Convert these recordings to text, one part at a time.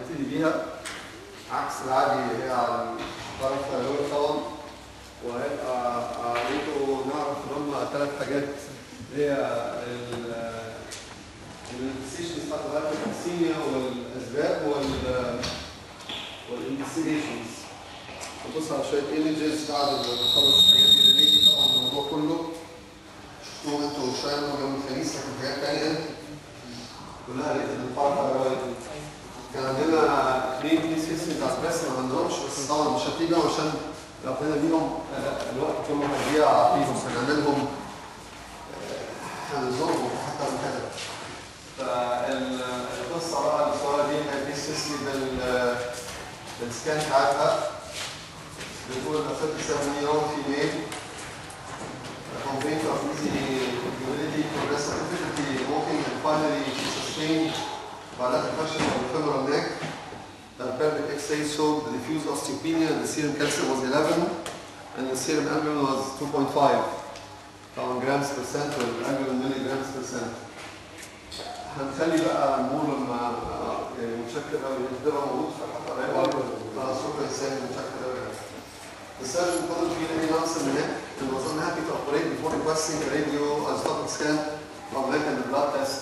هنبتدي بيها عكس العادي هي على الطرف الأول طبعا وهيبقى عليكم نعرف ان هم ثلاث حاجات اللي هي الانفستيشنز بتاعت الهايبرتنسيميا والاسباب وال والانفستيجيشنز نبص على شويه ايمجز بعد ما نخلص الحاجات دي ريليتد طبعا الموضوع كله شفتوه انتوا شويه من يوم الخميس لكن حاجات ثانيه كلها ريليتد للفارفا كان عندنا اثنين بيس سيستمز على بس ما عندهمش بس طبعا مش هتيجي عشان لو ابتدينا بيهم آه، الوقت كله هيضيع فيهم هنعملهم آه، هنزورهم حتى من كده فالقصه بقى الصوره دي كانت بيس سيستم بال بالسكان بتاعتها بتقول a 37 year old female complaint of easy mobility, progressive difficulty walking, and finally she sustained bilateral fracture of the femoral neck. The pelvic X-ray showed the diffuse osteopenia and the serum calcium was 11 and the serum albumin was 2.5 طبعا جرامز percent والالبومين ملي جرامز percent. هنخلي بقى النور لما يعني متشكر قوي تبقى موجود في الحلقه قريبه خلاص شكرا انسان متشكر قوي The surgeon couldn't feel any lumps in the neck and was unhappy to operate before requesting a radio isotopic scan of neck and the blood test.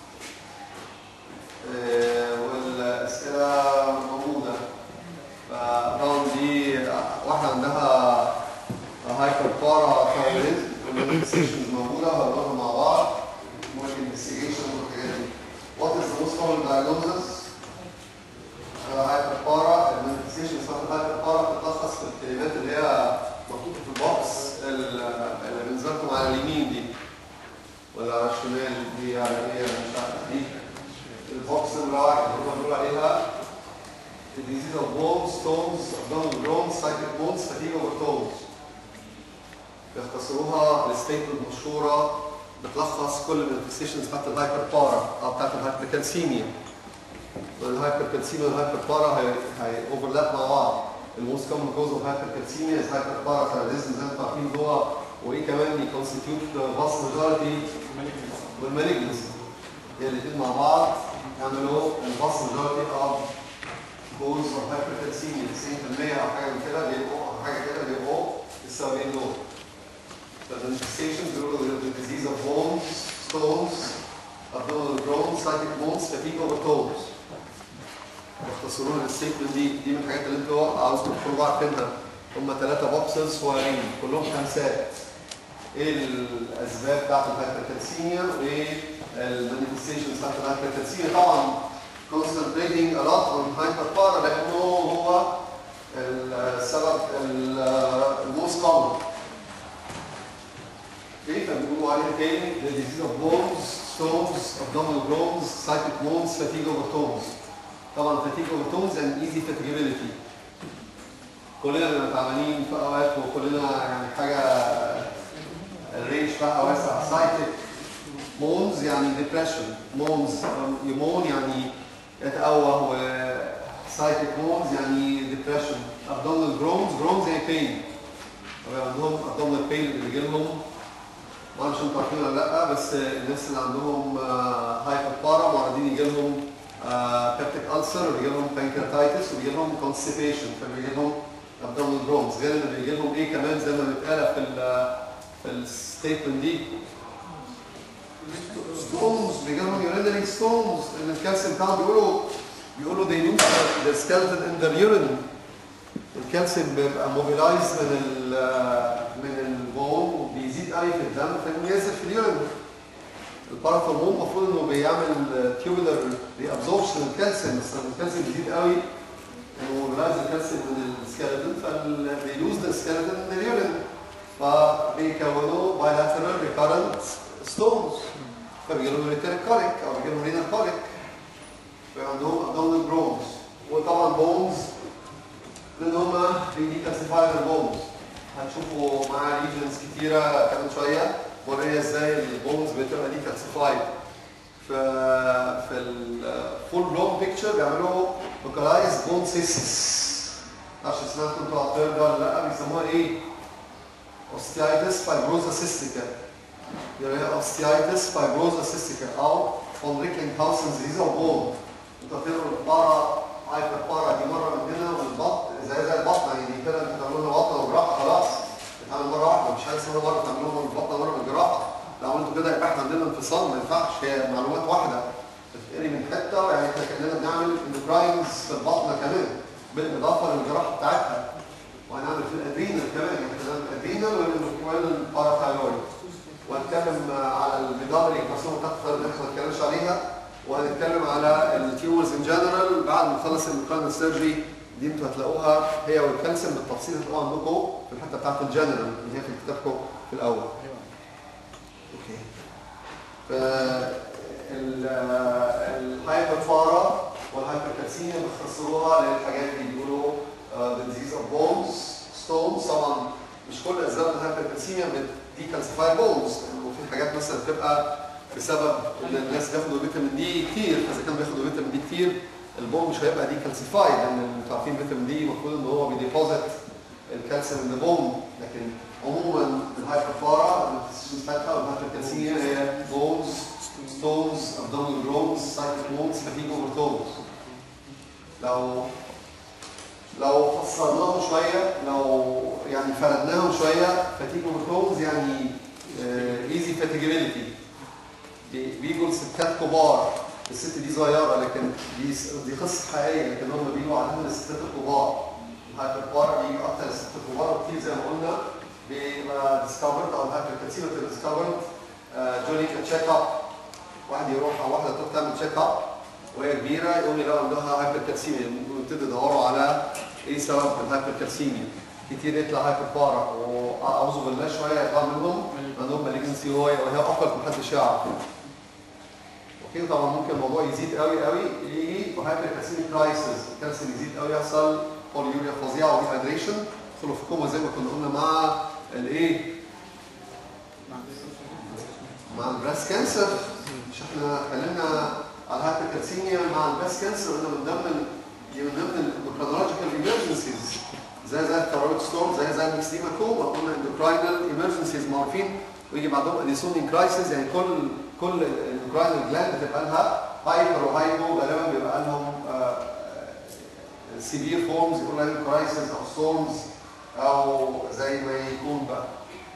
آه، والأسئلة موجودة. فطبعا دي واحدة عندها هايبر بارا ثايرويد والانفستيشنز موجودة هنقولها مع بعض. والانفستيجيشن والحاجات دي. What is the most common diagnosis? هايبر بارا المانيفستيشن بتاعت الهايبر بارا بتتلخص في الكلمات اللي هي محطوطه في البوكس اللي بالنسبه لكم على اليمين دي ولا على الشمال دي يعني ايه أنا مش عارف دي البوكس نمره واحد اللي هم بيقولوا عليها disease of bones, stones, abdominal bones, cyclic bones, fatigue over tones. بيختصروها الستيتمنت مشهوره بتلخص كل المانيفستيشنز بتاعت الهايبر بارا او بتاعت الهايبركالسيميا. والهايبركالسيميا والهايبربارا هي هي اوفرلاب مع بعض الموست كومن كوز اوف هايبركالسيميا از هايبرباراثايريزم زي ما انتم عارفين اللي هو وايه كمان بيكونستيتيوت فاست ماجورتي والمالجنسي هي الاثنين مع بعض يعملوا الفاست ماجورتي اوف كوز اوف هايبركالسيميا 90% او حاجه من كده بيبقوا او حاجه كده بيبقوا السببين دول فالانفستيشن بيقولوا disease of bones, stones, abdominal bones, cyclic bones, fatigue over toes. يختصرون الستيتمنت دي دي من الحاجات اللي انتوا عاوزكم تكونوا عارفينها هم ثلاثة بوكسز صغيرين كلهم خمسات ايه الاسباب بتاعت الهايبركالسيميا وايه المانيفستيشنز بتاعت الهايبركالسيميا طبعا concentrating a lot on hyperpara لانه هو السبب الموست كومن اوكي فبيقولوا عليها تاني the disease of bones, stones, abdominal bones, cyclic bones, fatigue over tones. طبعا fatigue over tones and easy fatigability. كلنا بنبقى تعبانين في اوقات وكلنا يعني حاجه الرينج بتاعها واسع cyclic bones يعني depression bones يمون يعني يتقوى و cyclic bones يعني depression abdominal groans groans يعني pain طبعا عندهم abdominal pain اللي بيجي لهم ما اعرفش انتوا عارفين ولا لا بس الناس اللي عندهم هايبر بارا معرضين يجي لهم بيبتيك ألسر وبيجي لهم بانكرياتايتس وبيجي لهم كونستيبيشن فبيجي لهم abdominal برونز غير ان بيجي لهم ايه كمان زي ما بيتقال في ال في الستيتمنت دي ستونز بيجي لهم يورينري ستونز لان الكالسيوم بتاعهم بيقولوا بيقولوا they lose the skeleton in their urine الكالسيوم بيبقى موبيلايز من ال من البون وبيزيد قوي في الدم فبينزل في اليورين الباراثورمون المفروض انه بيعمل تيوبولار ريابزوربشن للكالسيوم بس لما الكالسيوم بيزيد قوي موبيلايز الكالسيوم من السكeleton فبيلوز ذا سكeleton من اليورين فبيكونوا bilateral recurrent stones فبيجي لهم ريتيريك كوليك او بيجي لهم رينال كوليك عندهم abdominal بونز وطبعا بونز لان هما بيديكالسيفايبل بونز هتشوفوا معاه ريجنز كتيره كمان شويه ورينا ازاي البونز بتبقى ديكالسيفايد في في الفول بلون بيكتشر بيعملوا لوكالايز بون سيستس معرفش سمعتوا انتوا على الطير ده ولا لا بيسموها ايه؟ اوستيايتس فايبروزا سيستيكا يعني هي اوستيايتس فايبروزا سيستيكا او فون ريكلينج هاوسن ديزيز اوف بون انتوا هتقروا البارا باختصار ما ينفعش هي معلومات واحده بتتقري من حته يعني احنا كاننا بنعمل اندوكراينز في البطنه كمان بالاضافه للجراحه بتاعتها وهنعمل في الادرينال كمان يعني احنا هنعمل الادرينال والباراثايرويد وهنتكلم على الميدالري كارسوما تحت اللي احنا ما اتكلمش عليها وهنتكلم على التيومرز ان جنرال بعد ما نخلص الميكانال سيرجري دي انتوا هتلاقوها هي والكالسيوم بالتفصيل هتلاقوها عندكم في الحته بتاعت الجنرال اللي هي في كتابكم في الاول. اوكي. ف الهايبرفارا والهايبركالسيميا بيختصروها للحاجات اللي بيقولوا ذا ديزيز اوف بونز ستونز طبعا مش كل اسباب الهايبركالسيميا بتديكالسيفاي بونز لانه في حاجات مثلا بتبقى بسبب ان الناس بياخدوا فيتامين دي كتير فاذا كانوا بياخدوا فيتامين دي كتير البون مش هيبقى دي كالسيفايد لان انتوا عارفين فيتامين دي المفروض ان هو بيديبوزيت الكالسيوم من البون لكن عموما الهايبرفارا الانفستيشنز بتاعتها والهايبركالسيميا هي بونز ستونز ابدومينال جروث سايكل بونز فاتيج اوفر تونز لو لو فصلناهم شويه لو يعني فردناهم شويه فاتيج اوفر تونز يعني ايزي فاتيجابيلتي بيجوا لستات كبار الست دي صغيره لكن دي دي قصه حقيقيه لكن هم بيجوا عندنا الستات الكبار الهايبر بيجوا اكتر الستات الكبار كتير زي ما قلنا بيبقى ديسكفرد او الهايبر كاتسيما تبقى ديسكفرد جوني تشيك اب واحد يروح او واحده تروح تعمل تشيك اب وهي كبيره يقوم يلاقوا عندها هايبر كاتسيميا ويبتدوا يدوروا على ايه سبب الهايبر كاتسيميا كتير يطلع هايبر بارا واعوذ بالله شويه يطلع منهم عندهم مالجنسي وهي وهي اقل محدش يعرف اوكي طبعا ممكن الموضوع يزيد قوي قوي يجي وهايبر كالسيميك كرايسيس الكالسيوم يزيد قوي يحصل بوليوريا فظيعه وديهايدريشن يدخلوا في كوما زي ما كنا قلنا مع الايه؟ مع البراس كانسر مش احنا اتكلمنا على الهايبر كالسيميا مع البراس كانسر قلنا من ضمن دي من ضمن الاندوكرينولوجيكال ايمرجنسيز زي زي الثيرويد ستورم زي زي المكسيما كوما قلنا اندوكراينال ايمرجنسيز معروفين ويجي بعدهم اديسونين كرايسيس يعني كل كل الاندوكراين جلاند بتبقى لها هايبر وهايبو غالبا بيبقى لهم سيفير فورمز يقول لهم كرايسيس او ستورمز او زي ما يكون بقى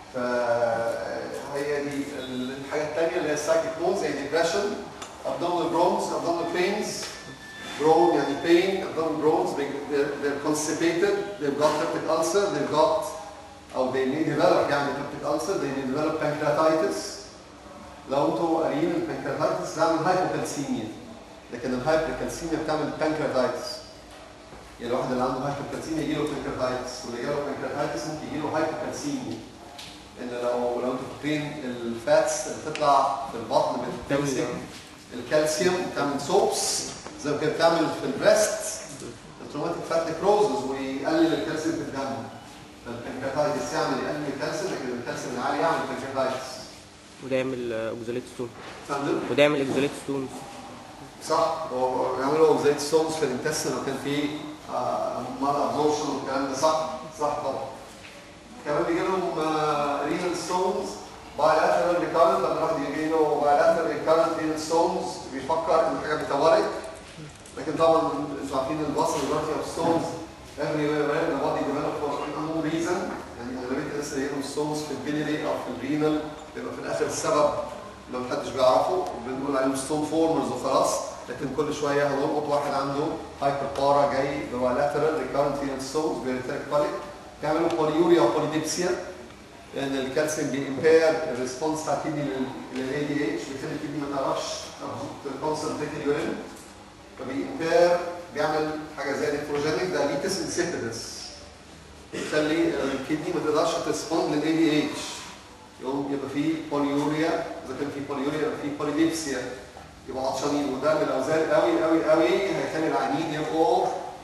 فهي دي الحاجه الثانيه اللي هي السايكيك بونز زي ديبريشن abdominal groans abdominal pains groan يعني pain abdominal groans they're, they're constipated they've got peptic ulcer they've got او they may develop يعني peptic ulcer they may develop pancreatitis لو انتوا قاريين البنكرياتايتس بتعمل هايبوكالسيميا لكن الهايبوكالسيميا بتعمل بانكرياتايتس يعني الواحد اللي عنده هايبوكالسيميا يجي له بانكرياتايتس واللي جاله بانكرياتايتس ممكن يجي له هايبوكالسيميا ان لو لو انتوا فاكرين الفاتس اللي بتطلع في البطن بتمسك الكالسيوم بتعمل سوبس زي ما كانت بتعمل في البريست التروماتيك فات نكروزز ويقلل الكالسيوم في الدم فالبنكرياتايتس يعمل يقلل الكالسيوم لكن الكالسيوم العالي يعمل بانكرياتايتس وده يعمل اوكزاليت ستون فاهم وده يعمل اوكزاليت ستون صح ويعملوا زي ستونز في الانتستين لو كان في مال ابزوربشن والكلام ده صح صح طبعا كمان بيجي لهم رينال ستونز بايلاترال ريكارنت لما الواحد يجي له بايلاترال ريكارنت رينال ستونز بيفكر ان حاجه ميتابوليك لكن طبعا انتوا عارفين البصل دلوقتي اوف ستونز everywhere where the body develop for unknown reason يعني اغلبيه الناس اللي لهم ستونز في البيليري او في الرينال بيبقى في الاخر السبب اللي محدش بيعرفه بنقول عليهم ستون فورمرز وخلاص لكن كل شويه هنلقط واحد عنده هايبر بارا جاي بوالاترال ريكارنت رينال ستونز بيرتاك بالك بيعملوا بوليوريا وبوليديبسيا لان الكالسيوم بيمبير الريسبونس بتاع الكدني للاي دي اتش بيخلي الكدني ما تعرفش تكونسنتريت اليورين فبيمبير بيعمل حاجه زي النيتروجينيك ده ليتس انسيبيدس يخلي الكدني ما تقدرش تسبوند للاي دي اتش يقوم يبقى فيه بوليوريا اذا كان فيه بوليوريا يبقى فيه بوليديبسيا يبقى عطشانين وده من الاوزان قوي قوي قوي هيخلي العيانين يبقوا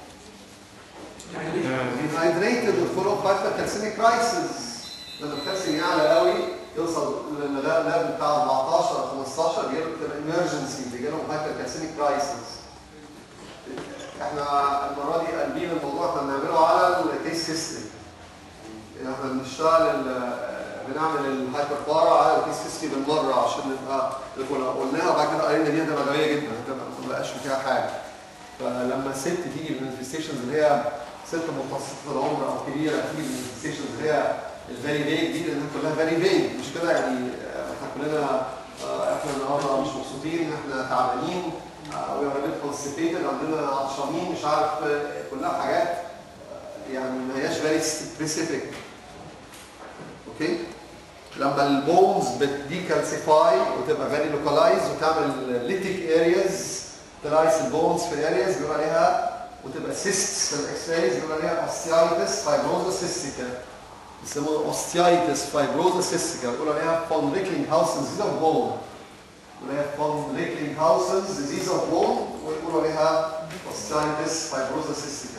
ديهايدريتد وفول اوف هايبركالسيميك كرايسيس لما الكالسيوم يعلى قوي يوصل للليفل بتاع 14 او 15 بيجي له ايمرجنسي بيجي لهم هايبركالسيميك كرايسيس احنا المره دي قلبين الموضوع احنا بنعمله على الكيس هيستوري احنا بنشتغل بنعمل الهايبر بارا على الكيس هيستوري بالمره عشان نبقى قلناها وبعد كده قرينا دي هتبقى غبيه جدا هتبقى ما بقاش فيها حاجه فلما الست تيجي بالمانيفستيشنز اللي هي ست متوسطه العمر او كبيره تيجي بالمانيفستيشنز اللي هي الفيري فيج دي لانها كلها فيري فيج مش كده يعني احنا كلنا احنا النهارده مش مبسوطين احنا تعبانين وي ار بيت كونستيبيتد عندنا عطشانين مش عارف آه، كلها حاجات آه، يعني ما هياش فيري سبيسيفيك اوكي لما البونز بتديكالسيفاي وتبقى فيري لوكالايز وتعمل ليتيك ارياز تلايس البونز في ارياز بيقول عليها وتبقى سيستس في الاكس رايز بيقول عليها اوستيايتس فايبروزا سيستيكا يسموها اوستيايتس فايبروزا سيستيكا بيقولوا عليها فون ريكلينج هاوسن ديزيز اوف بون بيقولوا عليها فون ريكلينج هاوسن ديزيز اوف بون ويقولوا عليها اوستيايتس فايبروزا سيستيكا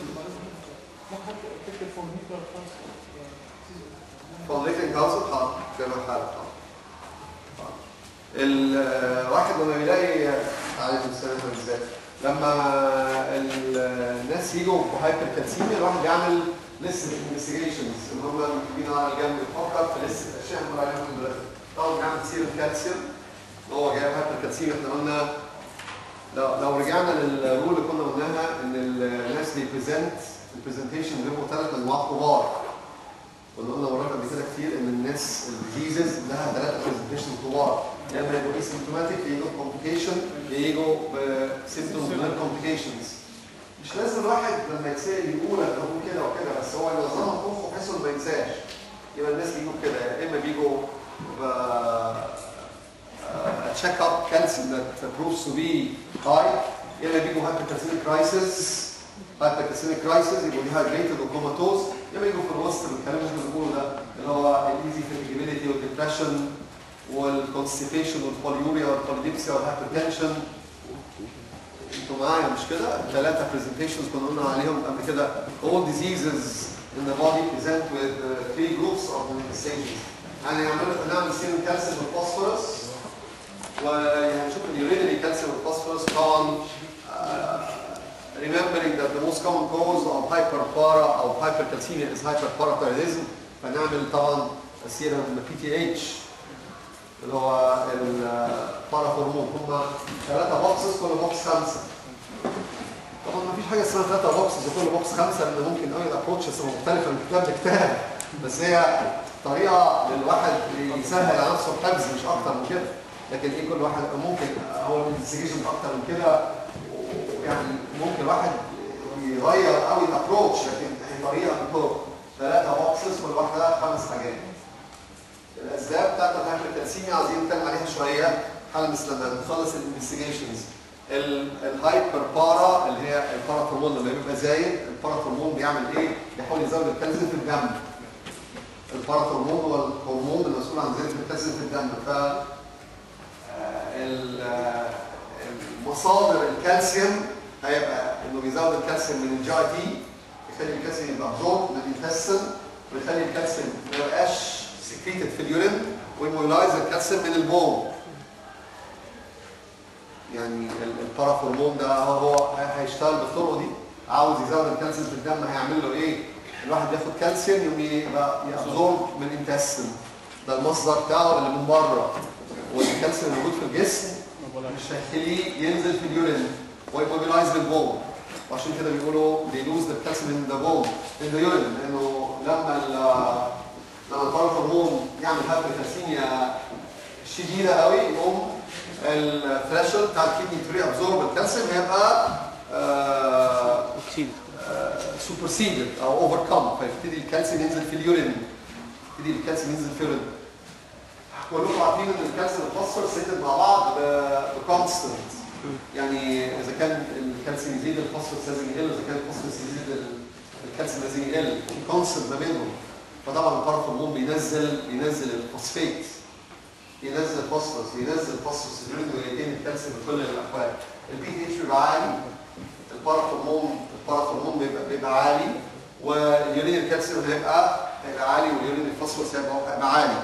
فون ريكلينج هاوسن حاضر في الحالة حاضر الواحد لما بيلاقي عليه السلام ازاي لما ال- الناس يجوا بهايبر كالسيميا الواحد بيعمل لسه انفستيجيشنز اللي هم مكتوبين على الجنب يفكر في لسه اشياء بنقول عليهم دلوقتي طبعا بيعمل سيرم كالسيوم اللي هو جايب هايبر كالسيميا احنا قلنا لو لو رجعنا للرول اللي كنا قلناها ان الناس بيبريزنت البرزنتيشن بيبقوا ثلاث انواع كبار كنا قلنا مرات قبل كده كتير ان الناس الديزيز لها ثلاثه برزنتيشن كبار يا اما يبقوا اسيمتوماتيك يجوا كومبليكيشن يجوا بسيمتومز من كومبليكيشنز مش لازم الواحد لما يتسال يقول انا بقول كده وكده بس هو ينظمها في مخه بحيث انه ما ينساش يبقى الناس بيجوا كده يا اما بيجوا ب تشيك اب كالسيوم that proves to be high يا اما بيجوا hypercalcemic crisis hypercalcemic crisis يبقوا dehydrated وكوماتوز يا اما يجوا في الوسط الكلام اللي احنا بنقوله ده اللي هو الايزي fatiguability والديبرشن والكونستيبيشن والبوليوريا والبوليديبسيا والهايبرتنشن انتوا معايا مش كده؟ الثلاثة presentations كنا قلنا عليهم قبل كده all diseases in the body present with uh, three groups of manifestations يعني نعمل نعمل سيرم كالسيوم والفوسفورس وهنشوف اليورينري كالسيوم والفوسفورس طبعا uh, remembering that the most common cause of hyperpara او hypercalcemia is hyperparathyroidism فنعمل طبعا سيرم PTH اللي هو البارا هرمون هم ثلاثة بوكسز كل بوكس خمسة طبعا ما فيش حاجة اسمها ثلاثة بوكسز وكل بوكس خمسة لأن ممكن قوي الابروتشز مختلفة من كتاب لكتاب بس هي طريقة للواحد يسهل على نفسه الحفظ مش أكتر من كده لكن ايه كل واحد ممكن هو الانفستيجيشن أكتر من كده يعني ممكن الواحد يغير قوي الابروتش لكن هي طريقة بتطور ثلاثة بوكسز كل واحدة خمس حاجات الاسباب بتاعت الهايبركالسيميا عايزين نتكلم عليها شويه حالا مثل لما نخلص الانفستيجيشنز الهايبر بارا اللي هي البارا هرمون لما بيبقى زايد البارا هرمون بيعمل ايه؟ بيحاول يزود الكالسيوم في الدم البارا هرمون هو الهرمون المسؤول عن زياده الكالسيوم في الدم ف ال- آه، مصادر الكالسيوم هيبقى انه بيزود الكالسيوم من الجي تي يخلي الكالسيوم يبقى absorbed من الانتستين ويخلي الكالسيوم ما يبقاش سكريتد في اليورين ويمولايز الكالسيوم من البون يعني البارا هرمون ده هو هو هيشتغل بالطرق دي عاوز يزود الكالسيوم في الدم هيعمل له ايه؟ الواحد بياخد كالسيوم يقوم يبقى يابزورب من الانتستين ده المصدر بتاعه اللي من بره والكالسيوم اللي موجود في الجسم مش هيخليه ينزل في اليورين ويموبيلايز بالبون وعشان كده بيقولوا they lose the calcium in the bone in the urine لانه لما ال لما البارا هرمون يعمل هايبركالسيميا شديده قوي يقوم الثريشولد بتاع الكدني تري ابزورب الكالسيوم هيبقى اكسيد سوبرسيدد او اوفركم فيبتدي الكالسيوم ينزل في اليورين يبتدي الكالسيوم ينزل في اليورين كلكم عارفين ان الكالسيوم والفوسفور سيتد مع بعض بكونستنت يعني اذا كان الكالسيوم يزيد الفوسفور لازم يقل اذا كان الفوسفور يزيد ال- الكالسيوم لازم يقل في كونستنت ما بينهم فطبعا البارافورمون بينزل بينزل الفوسفات ينزل الفوسفورس ينزل الفوسفورس اليورين ويتين الكالسيوم في كل الاحوال البي تي اتش بيبقى عالي البارافورمون البارافورمون بيبقى بيبقى عالي واليورين الكالسيوم هيبقى هيبقى عالي واليورين الفوسفورس هيبقى هيبقى عالي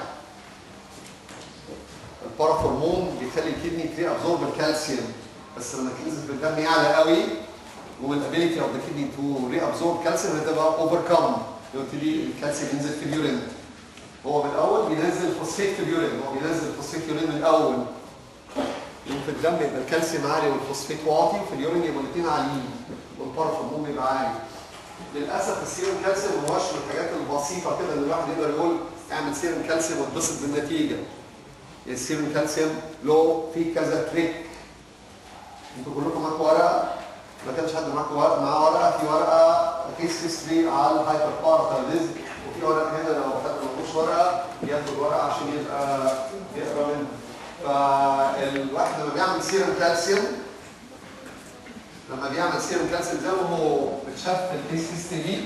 البارافورمون بيخلي الكدني تري ابزورب الكالسيوم بس لما تنزل في الدم يعلى قوي والابيليتي اوف ذا كدني تو ري ابزورب كالسيوم هتبقى اوفركم يبتدي الكالسيوم ينزل في اليورين هو من الاول بينزل فوسفيت في اليورين هو بينزل فوسفيت يورين من الاول يوم في الدم يبقى الكالسيوم عالي والفوسفيت واطي وفي اليورين يبقوا الاثنين عاليين والبارافورمون بيبقى عالي للاسف السيروم كالسيوم ما هوش من الحاجات البسيطه كده اللي الواحد يقدر يقول اعمل سيروم كالسيوم واتبسط بالنتيجه السيرم كالسيوم له في كذا تريك انتوا كلكم معاكم ورقه ما كانش حد معاكم ورقه معاه ورقه في ورقه كيس هيستوري على الهايبر بارثايريزم وفي ورقه هنا لو حد ما معهوش ورقه ياخد ورقه عشان يبقى يقرا منها فالواحد لما بيعمل سيرم كالسيوم لما بيعمل سيرم كالسيوم زي ما هو بتشاف في الكيس هيستوري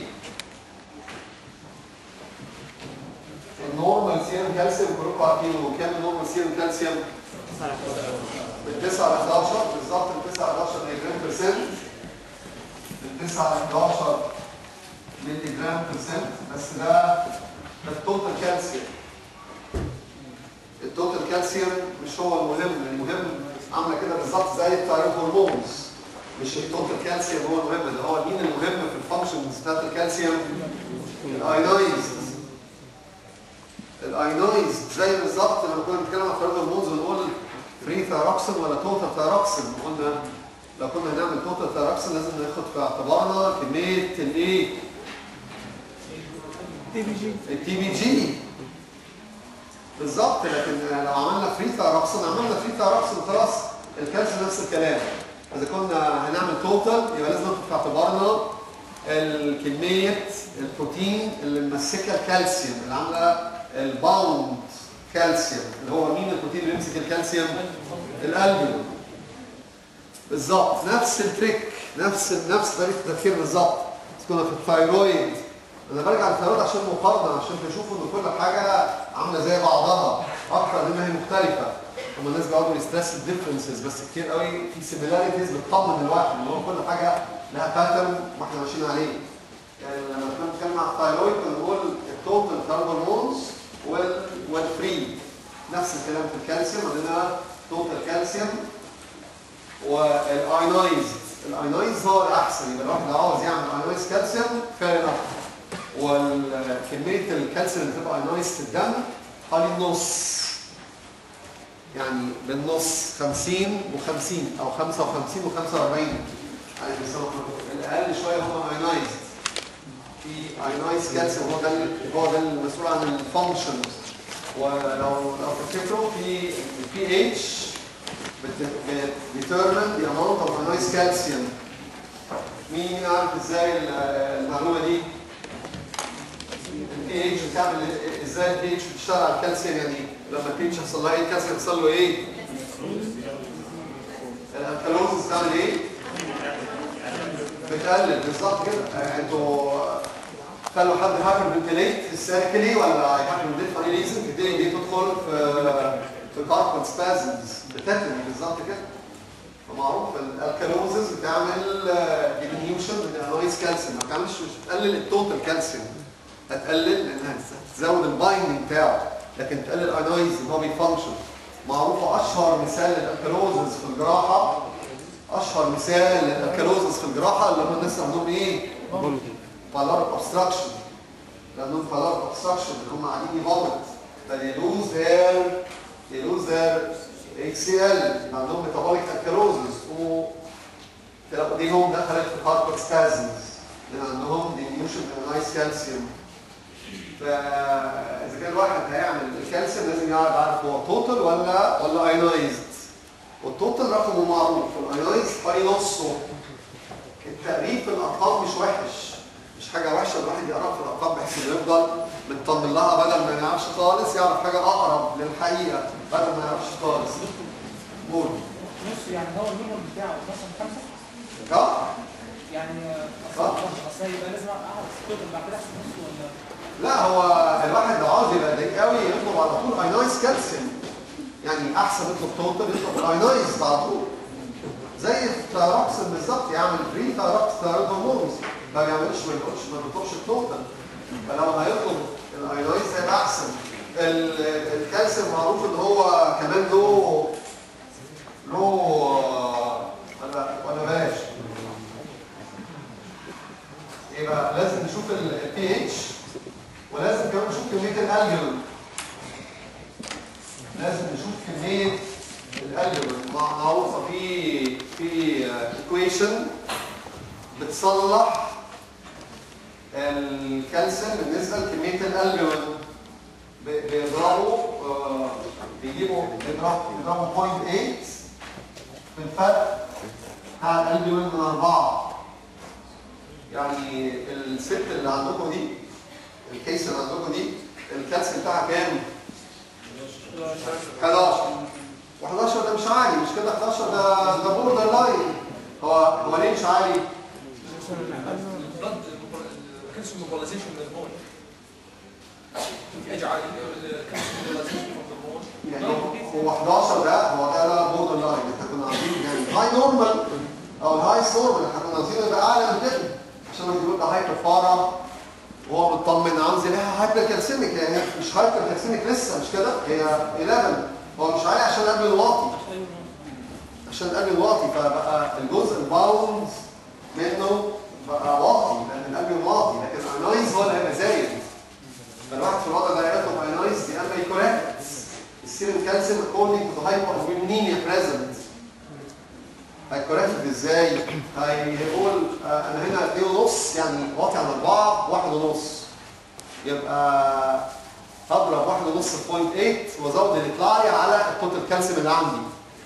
النورمال سيرم كالسيوم كلكم عارفينه كام النورمال سيرم كالسيوم؟ من 9 ل 11 بالظبط من 9 ل 11 ملي جرام بيرسنت من 9 ل 11 ملي جرام بيرسنت بس ده ده التوتال كالسيوم التوتال كالسيوم مش هو المهم المهم عامله كده بالظبط زي الثايرويد هرمونز مش التوتال كالسيوم هو المهم ده هو مين المهم في الفانكشنز بتاعت الكالسيوم الايونايزد الايونايز زي بالظبط لما كنا بنتكلم عن الثايرويد هرمونز ونقول فري ثايروكسين ولا توتال ثايروكسين قلنا لو كنا هنعمل توتال ثايروكسين لازم ناخد في اعتبارنا كميه الايه التي بي جي بالظبط لكن لو عملنا فري ثايروكسين عملنا فري ثايروكسين خلاص الكالسيوم نفس الكلام اذا كنا هنعمل توتال يبقى لازم ناخد في اعتبارنا الكميه البروتين اللي ممسكه الكالسيوم اللي عامله الباوند كالسيوم اللي هو مين البروتين اللي يمسك الكالسيوم القلب بالظبط نفس التريك نفس نفس طريقه التفكير بالظبط كنا في الثايرويد انا برجع للثايرويد عشان مقارنه عشان تشوفوا ان كل حاجه عامله زي بعضها اكتر مما هي مختلفه هم الناس بيقعدوا يسترس الديفرنسز بس كتير قوي في سيميلاريتيز بتطمن الواحد ان هو كل حاجه لها باترن واحنا ماشيين عليه يعني لما كنا بنتكلم عن الثايرويد كنا بنقول التوتال ثايرويد هرمونز والفري نفس الكلام في الكالسيوم عندنا توتال كالسيوم والاينايزد الاينايز هو الاحسن يبقى الواحد لو عاوز يعمل اينايز كالسيوم فير انف وكميه الكالسيوم اللي بتبقى اينايز في الدم حوالي النص يعني بالنص 50 و50 او 55 و45 يعني بيسموها الاقل شويه هم اينايزد في اينايز كالسيوم هو ده هو ده المسؤول عن الفانكشن ولو لو تفتكروا في البي اتش determine the amount of ionized calcium مين يعرف ازاي المعلومه دي؟ البي اتش بتعمل ازاي البي اتش بتشتغل على الكالسيوم يعني لما البي اتش يحصل لها ايه الكالسيوم يحصل له ايه؟ الالكالوزز بتعمل ايه؟ بتقلل بالظبط كده انتوا خلوا حد هاكر فنتليت السيركلي ولا هاكر فنتليت فاني ريزن تبتدي دي تدخل في في كاربون سبازمز بتتني بالظبط كده فمعروف الالكالوزز بتعمل ديمينيوشن من الانويز كالسيوم ما بتعملش مش بتقلل التوتال كالسيوم هتقلل لانها تزود البايندنج بتاعه لكن تقلل الاينويز اللي هو بيفانكشن معروفه اشهر مثال للالكالوزز في الجراحه اشهر مثال للالكالوزز في الجراحه اللي هم الناس عندهم ايه؟ بالارك اوبستراكشن لانهم بالارك اوبستراكشن اللي هم قاعدين يفومت فيلوز their they lose their HCl عندهم metabolic alkalosis و تلاقوا ايديهم دخلت في هاربر سبازمز لان عندهم diminution من النايس كالسيوم فاذا كان الواحد هيعمل الكالسيوم لازم يعرف عارف هو توتال ولا ولا ايونايزد والتوتال رقمه معروف والايونايزد حوالي نصه التقريب في الارقام مش وحش مش حاجه وحشه الواحد يقرا في الارقام بحيث انه يفضل مطمن لها بدل ما يعرفش خالص يعرف حاجه اقرب للحقيقه بدل ما يعرفش خالص قول نص يعني هو المينيمم بتاعه مثلا خمسة اه يعني آه. اصل يبقى لازم اعرف توتال بعد كده احسب نص ولا لا هو الواحد لو عاوز يبقى دقيق قوي يطلب على طول اينايز كالسيوم يعني احسن يطلب توتال يطلب الاينايز على طول زي الثايروكسين بالظبط يعمل فري ثايروكس ثايرويد هرمونز ما بيعملش ما يطلبش ما بيطلبش التوتال فلو هيطلب الاينايز هيبقى احسن ال- الكالسيوم معروف ان هو كمان له له ولا ولا بلاش يبقى لازم نشوف البي اتش ولازم كمان نشوف كميه الالجبل لازم نشوف كميه الالجبل معروفه في في ايكويشن بتصلح الكالسيوم بالنسبه لكميه الالجبل بيضربوا يجيبوا يضربوا يضربوا 0.8 في الفرق بتاع الالبيومين من أربعة يعني الست اللي عندكم دي الكيس اللي عندكم دي الكالسيوم بتاعها كام؟ 11 و11 ده مش عالي مش كده 11 ده ده بوردر لاين هو هو ليه مش عالي؟ البلد الكالسيوم موبيلايزيشن من البون ايج عالي الكالسيوم موبيلايزيشن من البون يعني هو 11 ده هو ده ده بوردر لاين احنا كنا عايزين يعني هاي نورمال او الهاي نورمال احنا كنا عايزين يبقى اعلى من كده عشان ما يقول ده هايبر فارا وهو مطمن عاوز يلاقيها هايبر كالسيميك يعني هي مش هايبر كالسيميك لسه مش كده هي 11 هو مش عالي عشان قبل الواطي عشان قبل الواطي فبقى الجزء الباوند منه بقى واطي لان القلب واطي لكن الاينايز هو اللي هيبقى زايد فالواحد في الوضع ده يطلب اينايز يا اما يكوركت السيرم كالسيوم according to the hypoalbuminemia present هيكوركت ازاي؟ هيقول آه، انا هنا 2 ونص يعني واطي على 4 1 ونص يبقى هضرب 1 ونص في 0.8 وازود اللي يطلع لي على التوتال كالسيوم اللي عندي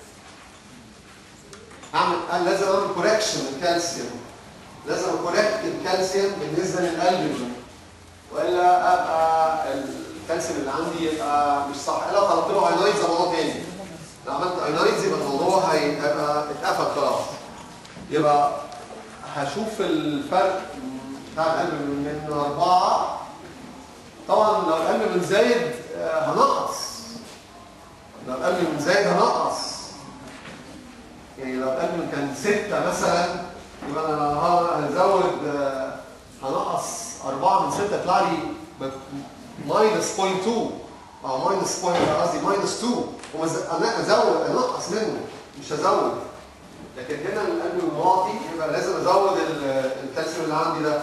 اعمل أنا لازم اعمل كوركشن للكالسيوم لازم كوركت الكالسيوم بالنسبه للقلب والا ابقى الكالسيوم اللي عندي يبقى مش صح الا لو طلبت له اينايز يبقى موضوع تاني لو عملت اينايز يبقى الموضوع هيبقى اتقفل خلاص يبقى هشوف الفرق بتاع القلب من أربعة طبعا لو القلب من زايد آه، هنقص لو القلب من زايد هنقص يعني لو القلب كان ستة مثلا يبقى انا ه- هزود آه، هنقص أربعة من ستة يطلع لي ماينس 0.2 أو ماينس قصدي ماينس 2 وأنا أزود أنقص منه مش هزود لكن هنا القلب المواطي يبقى لازم أزود ال- الكالسيوم اللي عندي ده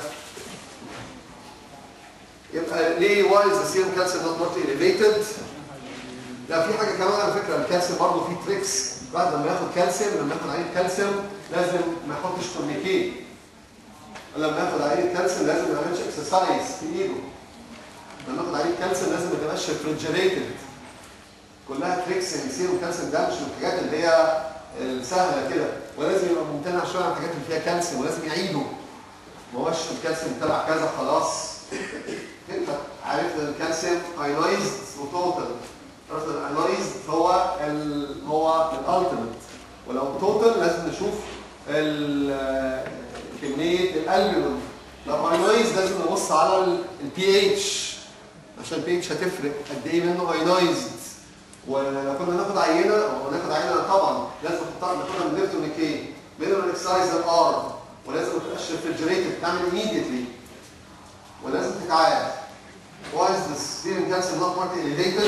يبقى ليه why is the serum calcium not more elevated؟ لا في حاجه كمان على فكره الكالسيوم برضه فيه تريكس بعد لما ياخد كالسيوم لما ياخد عين كالسيوم لازم ما يحطش تورنيكيه لما ياخد عين كالسيوم لازم ما يعملش اكسرسايز في ايده لما ياخد عين كالسيوم لازم ما تبقاش ريفريجريتد كلها تريكس يعني سيروم كالسيوم ده مش من الحاجات اللي هي السهله كده ولازم يبقى ممتنع شويه عن الحاجات اللي فيها كالسيوم ولازم يعيده ما هوش الكالسيوم تبع كذا خلاص انت عرفت ان الكالسيوم ايونايزد وتوتال عرفت الايونايزد هو ال هو الالتيميت ولو توتال لازم نشوف ال- كميه الالبومين لو ايونايزد لازم نبص على البي اتش عشان البي اتش هتفرق قد ايه منه ايونايزد ولو كنا ناخد عينه او ناخد عينه طبعا لازم نحطها ناخدها من نيرتونيكي منه اكسايز الار ولازم ما تبقاش ريفرجريتد تعمل immediately ولازم تتعاد Why is the serum calcium not more elevated?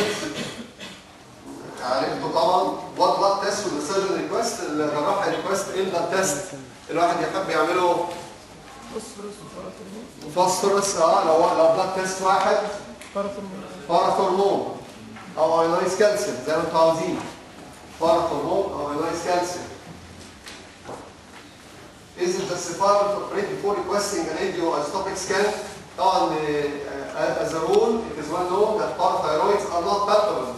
عرفته طبعا what blood test with the surgeon request الجراح request ايه blood test الواحد يحب يعمله فوسفورس اه لو لو بلاد تيست واحد باراثورمون او ايونايز كالسيوم زي ما انتوا عاوزين باراثورمون او ايونايز كالسيوم Is it justifiable to operate before requesting an radioisotopic scan? طبعا uh, as a rule, it is well known that parathyroids are not palpable.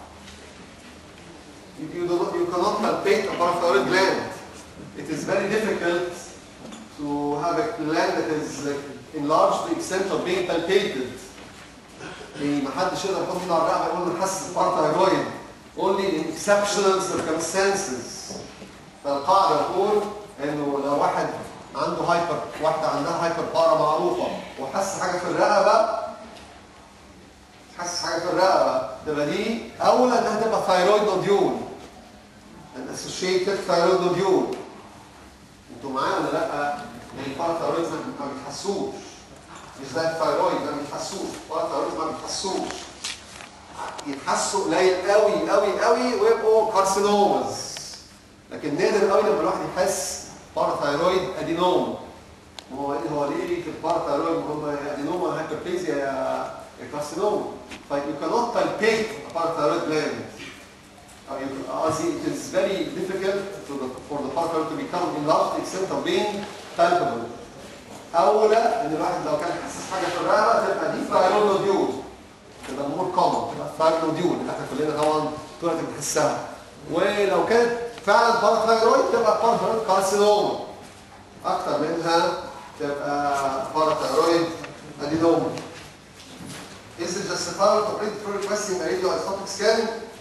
You, you, do not, you cannot palpate a parathyroid gland. It is very difficult to have a gland that is like enlarged to the extent of being palpated. يعني ما حدش يقدر يحط ايده على الرقبه يقول انا حاسس باراتايرويد only in exceptional circumstances فالقاعده تقول انه لو واحد عنده هايبر واحده عندها هايبر بارا معروفه وحس حاجه في الرقبه حاسس حاجه في الرقبه تبقى دي اولى انها تبقى ثايرويد نوديول an associated thyroid nodule انتوا معايا ولا لا؟ يعني الباراثايرويد ما بيتحسوش مش زي الثايرويد ما بيتحسوش الباراثايرويد ما بيتحسوش يتحسوا قليل قوي قوي قوي ويبقوا كارسينومز لكن نادر قوي لما الواحد يحس باراثايرويد ادينوم هو هو ليه في الباراثايرويد هم ادينوما هايبربليزيا يا كارسينوم ف you cannot palpate a parathyroid gland Uh, you- قصدي it is very difficult to the, for the parathyroid to become enlarged to the extent of being palpable اولى ان الواحد لو كان حاسس حاجه في الرقبه تبقى دي ثايرويد نوديول تبقى مور كومن تبقى ثايرويد نوديول اللي احنا كلنا طبعا طول الوقت بتحسها ولو كانت فعلا باراثايرويد تبقى باراثايرويد كارسينوما اكتر منها تبقى باراثايرويد ادينوما Is it justifiable to print for requesting a radioisotopic scan?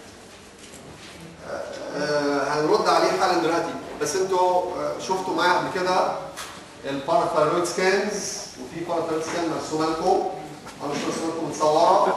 آه، هنرد عليه حالا دلوقتي بس انتوا آه، شفتوا معايا قبل كده الباراثايرويد سكانز وفي باراثايرويد سكان مرسومه لكم انا مش مرسومه لكم متصوره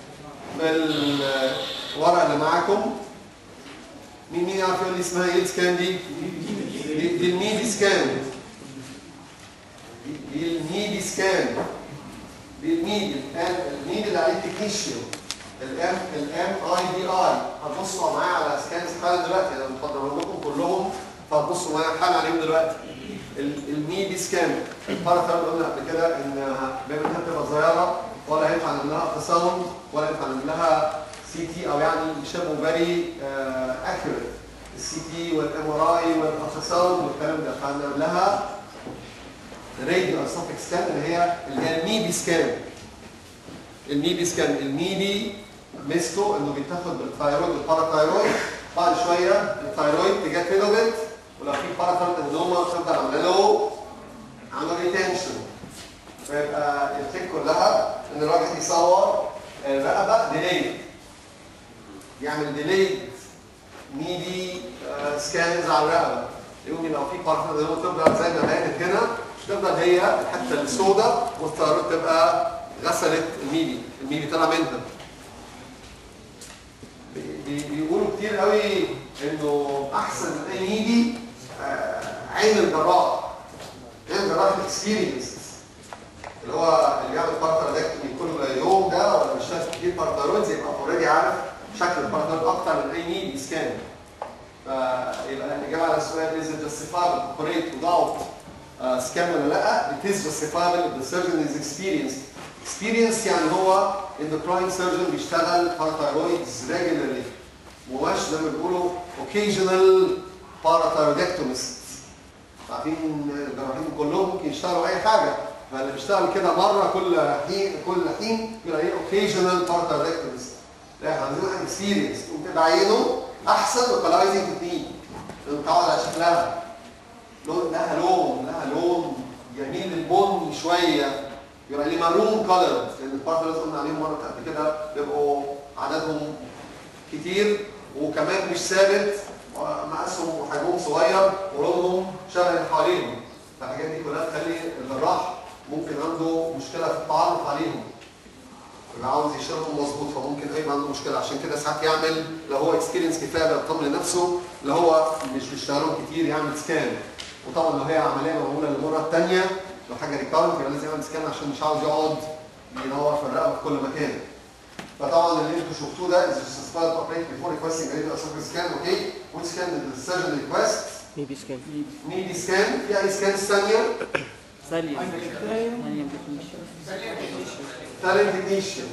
بالورقه اللي معاكم مين مين يعرف يقول لي اسمها ايه السكان دي؟ دي, دي الميدي سكان دي, دي الميدي سكان دي الميدي الان الميدي اللي عليه تكنيشيوم الام الام اي دي اي هتبصوا معايا على سكانز حالا دلوقتي انا مقدرهم لكم كلهم فهتبصوا معايا حالا عليهم دلوقتي ال- الميدي سكان الباراثيرم قلنا قبل كده انها بما انها بتبقى صغيره ولا ينفع نعمل لها التساوند ولا ينفع نعمل لها سي تي او يعني يشبهوا فيري اكيوريت السي تي والام ار اي والالتراساوند والكلام ده فهنعمل لها راديو اسوفيك سكان اللي هي اللي هي الميدي سكان الميدي سكان الميدي ميزته انه بيتاخد بالثايرويد والباراثايرويد بعد شويه الثايرويد تجاه فينوبيت ولو في باراثايرويد ادنوما تفضل عامله له عامله ريتنشن فيبقى الفكره كلها ان الراجل يصور الرقبه ديليد يعمل ديليد ميدي سكانز على الرقبه يقول لو في باراثايرويد تفضل زي ما بانت هنا تفضل هي الحته السوداء والثايرويد تبقى غسلت الميدي الميدي طلع منها بي- بي- بيقولوا كتير قوي انه احسن من اي ميدي آه، عين الجراح عين الجراح الاكسبيرينس اللي هو اللي بيعمل بارتراكتومي كل يوم ده ولا مش شايف كتير بارتراكتومي يبقى اوريدي عارف شكل البارتراكتومي اكتر من اي ميدي سكان فيبقى الاجابه على السؤال is it justifiable to operate without uh, scan ولا لا it is justifiable if the surgeon is experienced experienced يعني هو endocrine surgeon بيشتغل parathyroids regularly مواش زي ما بيقولوا occasional parathyroidectomists عارفين الجراحين كلهم ممكن يشتغلوا اي حاجه فاللي بيشتغل كده مره كل حين كل حين يبقى ايه occasional parathyroidectomist لا احنا عايزين واحد experienced وتبقى عينه احسن localizing technique لانه متعود على شكلها لون لها لون لها لون جميل البني شويه يبقى ليه مارون كولر لان البارتنرز قلنا عليهم مره قبل كده بيبقوا عددهم كتير وكمان مش ثابت مقاسهم وحجمهم صغير ولونهم شبه اللي حواليهم فالحاجات دي كلها تخلي الجراح ممكن عنده مشكله في التعرف عليهم يبقى عاوز يشيلهم مظبوط فممكن يبقى عنده مشكله عشان كده ساعات يعمل لو هو اكسبيرينس كفايه بيطمن لنفسه اللي هو مش بيشتغلهم كتير يعمل سكان وطبعا لو هي عمليه معموله للمره الثانيه لو حاجه ريكارنت يبقى لازم يعمل سكان عشان مش عاوز يقعد يدور في الرقبه في كل مكان فطبعا اللي انتوا شفتوه ده is justified to operate before requesting a radioisotopic scan okay which scan did the surgeon request ميبي سكان needy scan في اي سكان ثانيه ثانية ثالين تكنيشن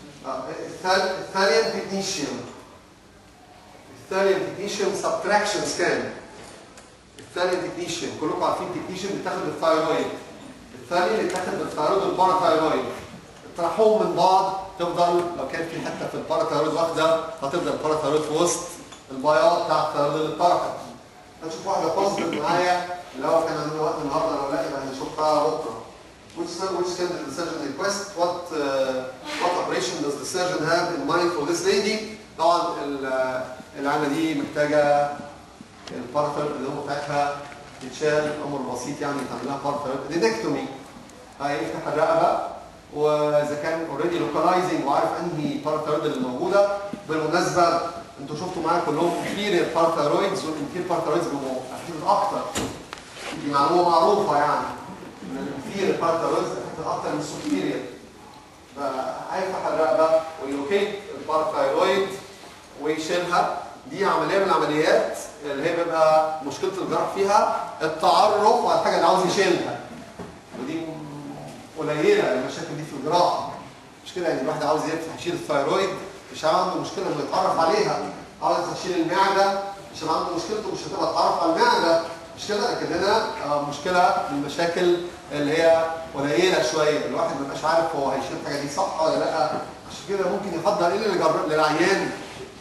ثالين تكنيشن الثالين تكنيشن سبتراكشن سكان الثالين تكنيشن كلكم عارفين تكنيشن بيتاخد بالثايرويد الثاني اللي بيتاخد بالثايرويد والباراثايرويد اطرحوهم من بعض تفضل لو كان في حته في الباراثايرويد واخده هتفضل الباراثايرويد في وسط البياض بتاع الثايرويد الطرفي هنشوف واحده بوزيتيف معايا اللي هو كان عندنا وقت النهارده لو لا يبقى هنشوفها بكره which which can the surgeon request what uh, what operation does the surgeon have in mind for this lady طبعا ال- العينه دي محتاجه الباراثيرابي اللي هو بتاعتها تتشال امر بسيط يعني يتعمل لها باراثيرابي ديدكتومي هيفتح الرقبه واذا كان اوريدي لوكالايزنج وعارف انهي باراثيرابي اللي موجوده بالمناسبه انتوا شفتوا معايا كلهم انفيرير باراثيرويدز والانفيرير باراثيرويدز بيبقوا اكيد اكتر دي معلومه معروفه يعني ان الانفيرير باراثيرويدز اكتر اكتر من السوبيرير فهيفتح الرقبه ويلوكيت الباراثيرويد ويشيلها دي عمليه من العمليات اللي هي بيبقى مشكله الجراح فيها التعرف على الحاجه اللي عاوز يشيلها ودي قليله المشاكل دي في الجراحه مش كده يعني الواحد عاوز يفتح يشيل الثايرويد مش هيبقى عنده مشكله انه يتعرف عليها عاوز يشيل المعده مش هيبقى عنده مشكلته مش هتبقى تعرف على المعده مش كده لكن هنا آه، مشكله من المشاكل اللي هي قليله شويه الواحد ما يبقاش عارف هو هيشيل الحاجه دي صح ولا لا عشان كده ممكن يفضل ايه للجر- للعيان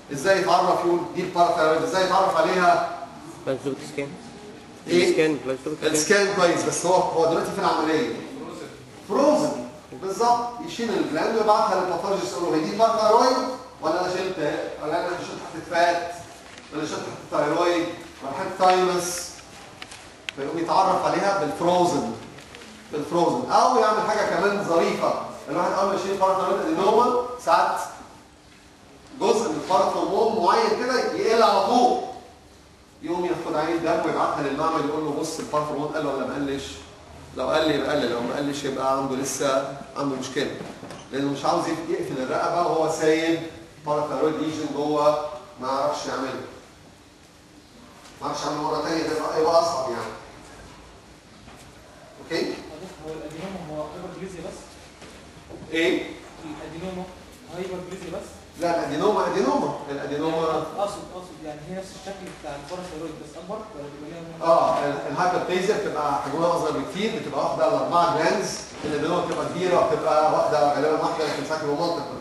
ازاي يتعرف يقول دي الباراثايرويد ازاي يتعرف عليها بلازوت سكان ايه سكان بلازوت سكان السكان كويس بس هو هو دلوقتي في العمليه فروزن بالظبط يشيل الجلاند ويبعتها للباثولوجيست يقول له هي دي باراثايرويد ولا انا شلت ولا انا شلت حته فات ولا شلت حته ثايرويد ولا حته تايمس فيقوم يتعرف عليها بالفروزن بالفروزن او يعمل حاجه كمان ظريفه الواحد اول ما يشيل باراثايرويد ادينوما ساعات جزء من الباراثورمون معين كده يقل على طول يقوم ياخد عين دم ويبعتها للمعمل يقول له بص الباراثورمون قال ولا ما قالش لو قال لي يبقى قال لي لو ما قالش يبقى عنده لسه عنده مشكله لانه مش عاوز يقف- يقفل الرقبه وهو سايب باراثايرويد ليجن جوه ما يعرفش يعمله ما يعرفش يعمله مره ثانيه ده يبقى- يبقى اصعب يعني اوكي هو الادينوما هو هايبربليزيا بس ايه الادينوما هايبربليزيا بس لا الادينوما ادينوما الادينوما اقصد اقصد يعني هي نفس الشكل بتاع الباراثايرويد بس اكبر ولا بيبقى ليها اه الهايبربليزيا بتبقى حجمها اصغر بكتير بتبقى واخده الاربعه جلانز الادينوما بتبقى كبيره وبتبقى واخده غالبا واحده لكن ساعات بيبقى منطقه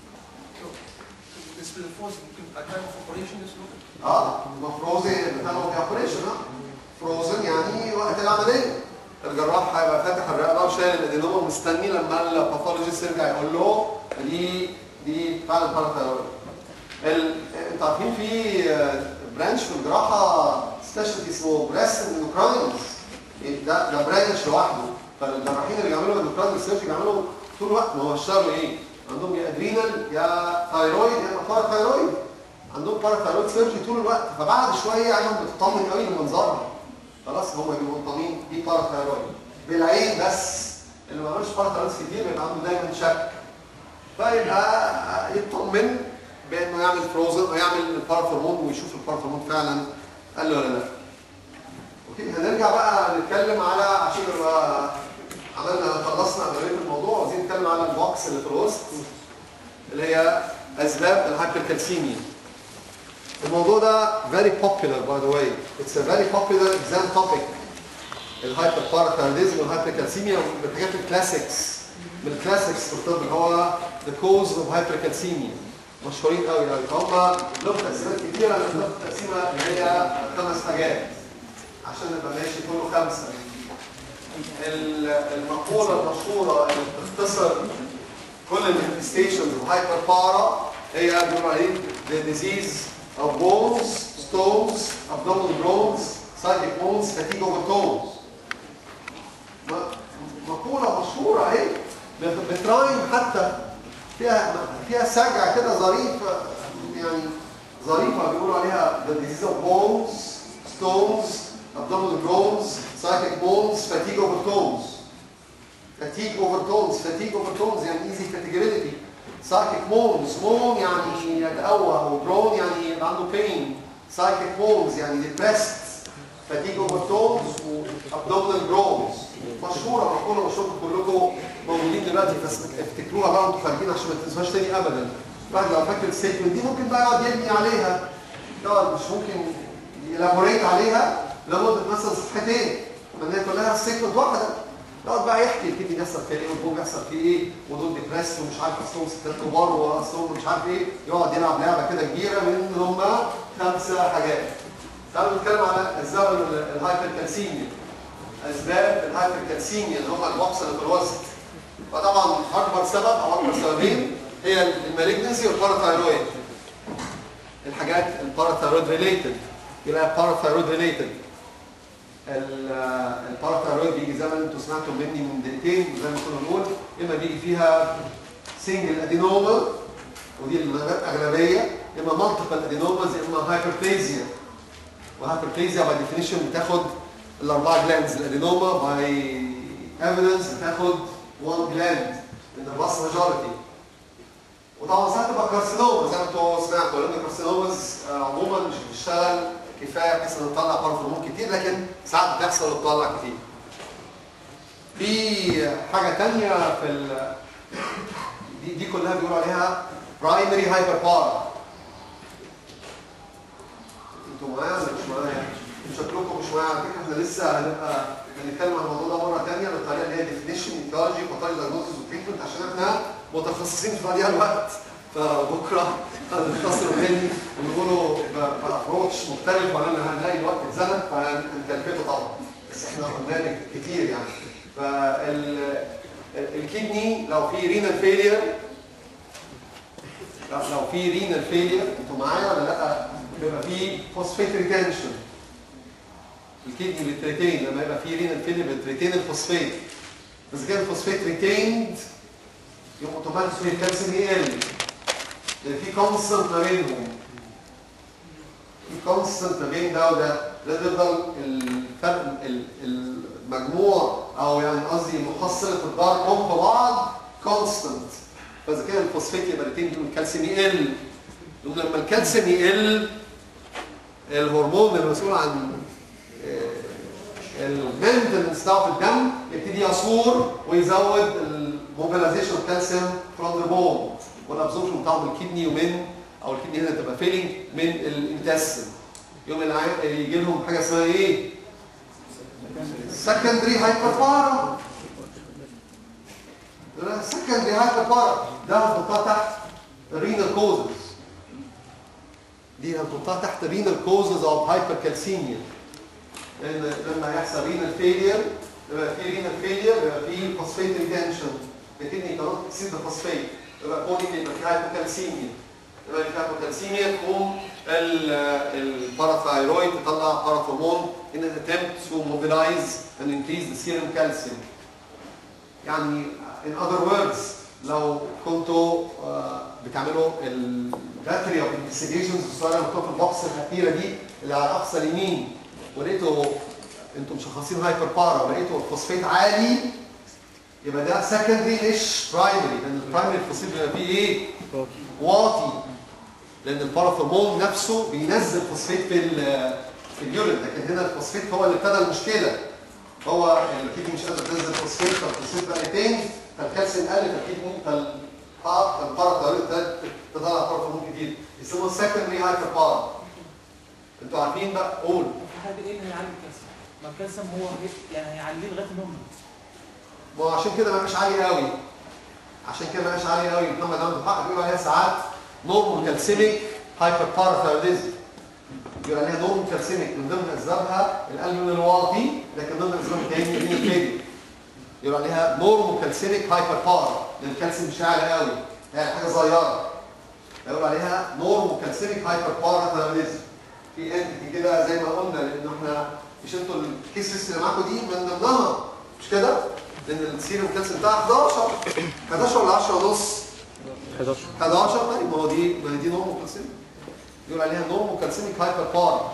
بالنسبه للفوز ممكن اتايم اوف اوبريشن اسمه اه مفروزن بتاعه في اوبريشن اه فروزن يعني وقت العمليه الجراح هيبقى فاتح الرقبه وشايل الادينوما ومستني لما الباثولوجيست يرجع يقول له دي دي فعلا باراثايرويد ال... انتوا عارفين في برانش في الجراحه سبيشالتي اسمه بريست اندوكراينز ده ده برانش لوحده فالجراحين اللي بيعملوا اندوكراين سيرجي بيعملوا طول الوقت ما هو اشتغلوا ايه؟ عندهم يا ادرينال يا ثايرويد يا باراثايرويد عندهم باراثايرويد سيرجي طول الوقت فبعد شويه عينهم بتطمن قوي لمنظرها خلاص هم بيبقوا مطمئنين دي باراثايرويد بالعين بس اللي ما عملوش باراثايرويد كتير بيبقى عنده دايما شك فيبقى يطمن بانه يعمل فروزن او يعمل الباراثورمون ويشوف الباراثورمون فعلا قال له ولا لا اوكي هنرجع بقى نتكلم على عشان نبقى عملنا خلصنا اغلبيه الموضوع عايزين نتكلم على البوكس اللي في الوسط اللي هي اسباب الهايبركالسيميا الموضوع ده very popular by the way it's a very popular exam topic الهايبر باراثايروديزم والهايبركالسيميا من الحاجات الكلاسيكس من الكلاسيكس في الطب اللي هو the cause of hypercalcemia مشهورين قوي قوي فهم لهم تقسيمات كتيره لهم تقسيمه اللي هي خمس حاجات عشان نبقى ماشي كله خمسه ال- المقوله المشهوره اللي بتختصر كل الانفستيشنز الهايبر بارا هي بيقولوا عليه the disease of bones, stones, abdominal bones, psychic bones, fatigue over tones. م- مقولة مشهورة اهي بت- بترايم حتى فيها فيها سجع كده ظريف يعني ظريفة بيقولوا عليها the disease of bones, stones, abdominal bones, psychic bones, fatigue over tones. fatigue over tones, fatigue over tones يعني easy fatigability. psychic moans, moan يعني يتقوى وبرون يعني يبقى عنده pain. psychic moans يعني depressed. fatigue over tones وabdominal groans. مشهورة مقولة مشهورة كلكم موجودين دلوقتي فافتكروها بقى وانتوا خارجين عشان ما تنسوهاش تاني ابدا. الواحد لو فاكر الستمنت دي ممكن بقى يقعد يبني عليها يقعد مش ممكن يلابوريت عليها لمدة مثلا صفحتين. ما هي كلها ستمنت واحدة. يقعد بقى يحكي الكدني بيحصل فيه ايه والبوم بيحصل فيه ايه ودول ديبريس ومش عارف اصلهم ستات كبار واصلهم مش عارف ايه يقعد يلعب لعبه كده كبيره من هم خمسه حاجات. تعالوا نتكلم على اسباب الهايبركالسيميا. اسباب الهايبركالسيميا اللي هم البوكس اللي في الوسط. فطبعا اكبر سبب او اكبر سببين هي المالجنسي والباراثايرويد. الحاجات الباراثايرويد ريليتد يبقى باراثايرويد ريليتد الباراثايرويد بيجي زي ما انتم سمعتوا مني من دقيقتين زي ما كنا بنقول اما بيجي فيها سنجل ادينوما ودي الاغلبيه اما مالتيبل ادينوماز اما هايبربليزيا وهايبربليزيا باي ديفينيشن بتاخد الاربعه جلاندز الادينوما باي ايفيدنس بتاخد 1 جلاند من الراس ماجورتي وطبعا ساعات تبقى كارسينوما زي ما انتم سمعتوا لان الكارسينوماز آه، عموما مش بتشتغل كفايه بحيث ان نطلع بارفورمون كتير لكن ساعات بتحصل وتطلع كتير. في حاجه ثانيه في ال... دي دي كلها بيقولوا عليها برايمري هايبر بارا. انتوا معايا ولا مش معايا؟ شكلكم مش معايا على فكره احنا لسه هنبقى هنتكلم عن الموضوع ده مره ثانيه بالطريقه اللي هي ديفينيشن ايكولوجي وباثولوجي دايجنوستس وتريتمنت عشان احنا متخصصين في مواضيع الوقت فبكره هنتصل تاني ونقوله بابروتش مختلف ولا هنلاقي الوقت اتزنق فهنكلفته طبعا بس احنا قلنا لك كتير يعني فال الكدني لو في رينال فيلير لو في رينال فيلير انتوا معايا ولا لا بيبقى في فوسفيت ريتنشن الكدني بتريتين لما يبقى في رينال فيلير بتريتين الفوسفيت بس كان الفوسفيت ريتيند يبقى اوتوماتيكلي الكالسيوم يقل لان في كونستنت ما بينهم في كونستنت ما بين ده وده لازم يفضل الفرق ال- المجموع او يعني قصدي محصله الضرب في بعض كونستنت فاذا كان الفوسفيت يبقى الاثنين دول الكالسيوم يقل يقول لما الكالسيوم يقل الهرمون المسؤول عن المينتنس بتاعه في الدم يبتدي يصور ويزود الموبيلايزيشن اوف كالسيوم فروم ذا بون والابزوربشن بتاعه من الكدني ومن او الكدني هنا تبقى فيلينج من الانتستين يوم العي- يجي لهم حاجه اسمها ايه؟ سكندري هايبربارا سكندري هايبربارا ده هنحطها تحت رينال كوزز دي هنحطها تحت رينال كوزز اوف هايبركالسيميا لان لما يحصل رينال فيلير يبقى في رينال فيلير يبقى في فوسفيت ريتنشن الكدني كانت تكسيد الفوسفيت يبقى كونيك يبقى في هايبوكالسيميا يبقى في هايبوكالسيميا تقوم ال- الباراثايرويد تطلع باراثورمون in an attempt to mobilize and increase the serum calcium يعني in other words لو كنتوا آه، بتعملوا الباتري اوف انفستيجيشنز الصغيره اللي مكتوبه في البوكس الاخيره دي اللي على اقصى اليمين ولقيتوا انتم مشخصين هايبر بارا ولقيتوا الفوسفيت عالي يبقى ده سكندري مش برايمري لان البرايمري الفوسفيت بيبقى فيه ايه؟ واطي لان الباراثورمون نفسه بينزل فوسفيت في ال- في اليورين لكن هنا الفوسفيت هو اللي ابتدى المشكله هو الكدني مش قادر تنزل فوسفيت فالفوسفيت بقى يتين فالكالسيوم قل فالكدني فالباراثورمون تطلع باراثورمون كتير يسموه سكندري هايبر بارا انتوا عارفين بقى قول في حد ايه اللي هيعلي الكالسيوم؟ ما الكالسيوم هو هي- يعني هيعليه لغايه النوم ما هو عشان كده ما بقاش عالي قوي عشان كده ما بقاش عالي قوي محمد عنده حق بيقول عليها ساعات نورمال كالسيميك هايبر باراثايروديزم بيقول عليها نورمال كالسيميك من ضمن اسبابها القلب الواطي لكن من ضمن اسباب تاني رينال فيلير يقول عليها نورمال كالسيميك هايبر بارا لان الكالسيوم مش عالي قوي هي حاجه صغيره يقول عليها نورمال كالسيميك هايبر باراثايروديزم في انتي كده زي ما قلنا لان احنا مش انتوا الكيس ليست اللي معاكم دي من ضمنها مش كده؟ لان السيروم كالسيوم بتاعها 11 11 ولا 10 ونص 11 11 طيب ما هو دي ما هي دي نورمال كالسيوم يقول عليها نورمال كالسيوميك هايبر بارا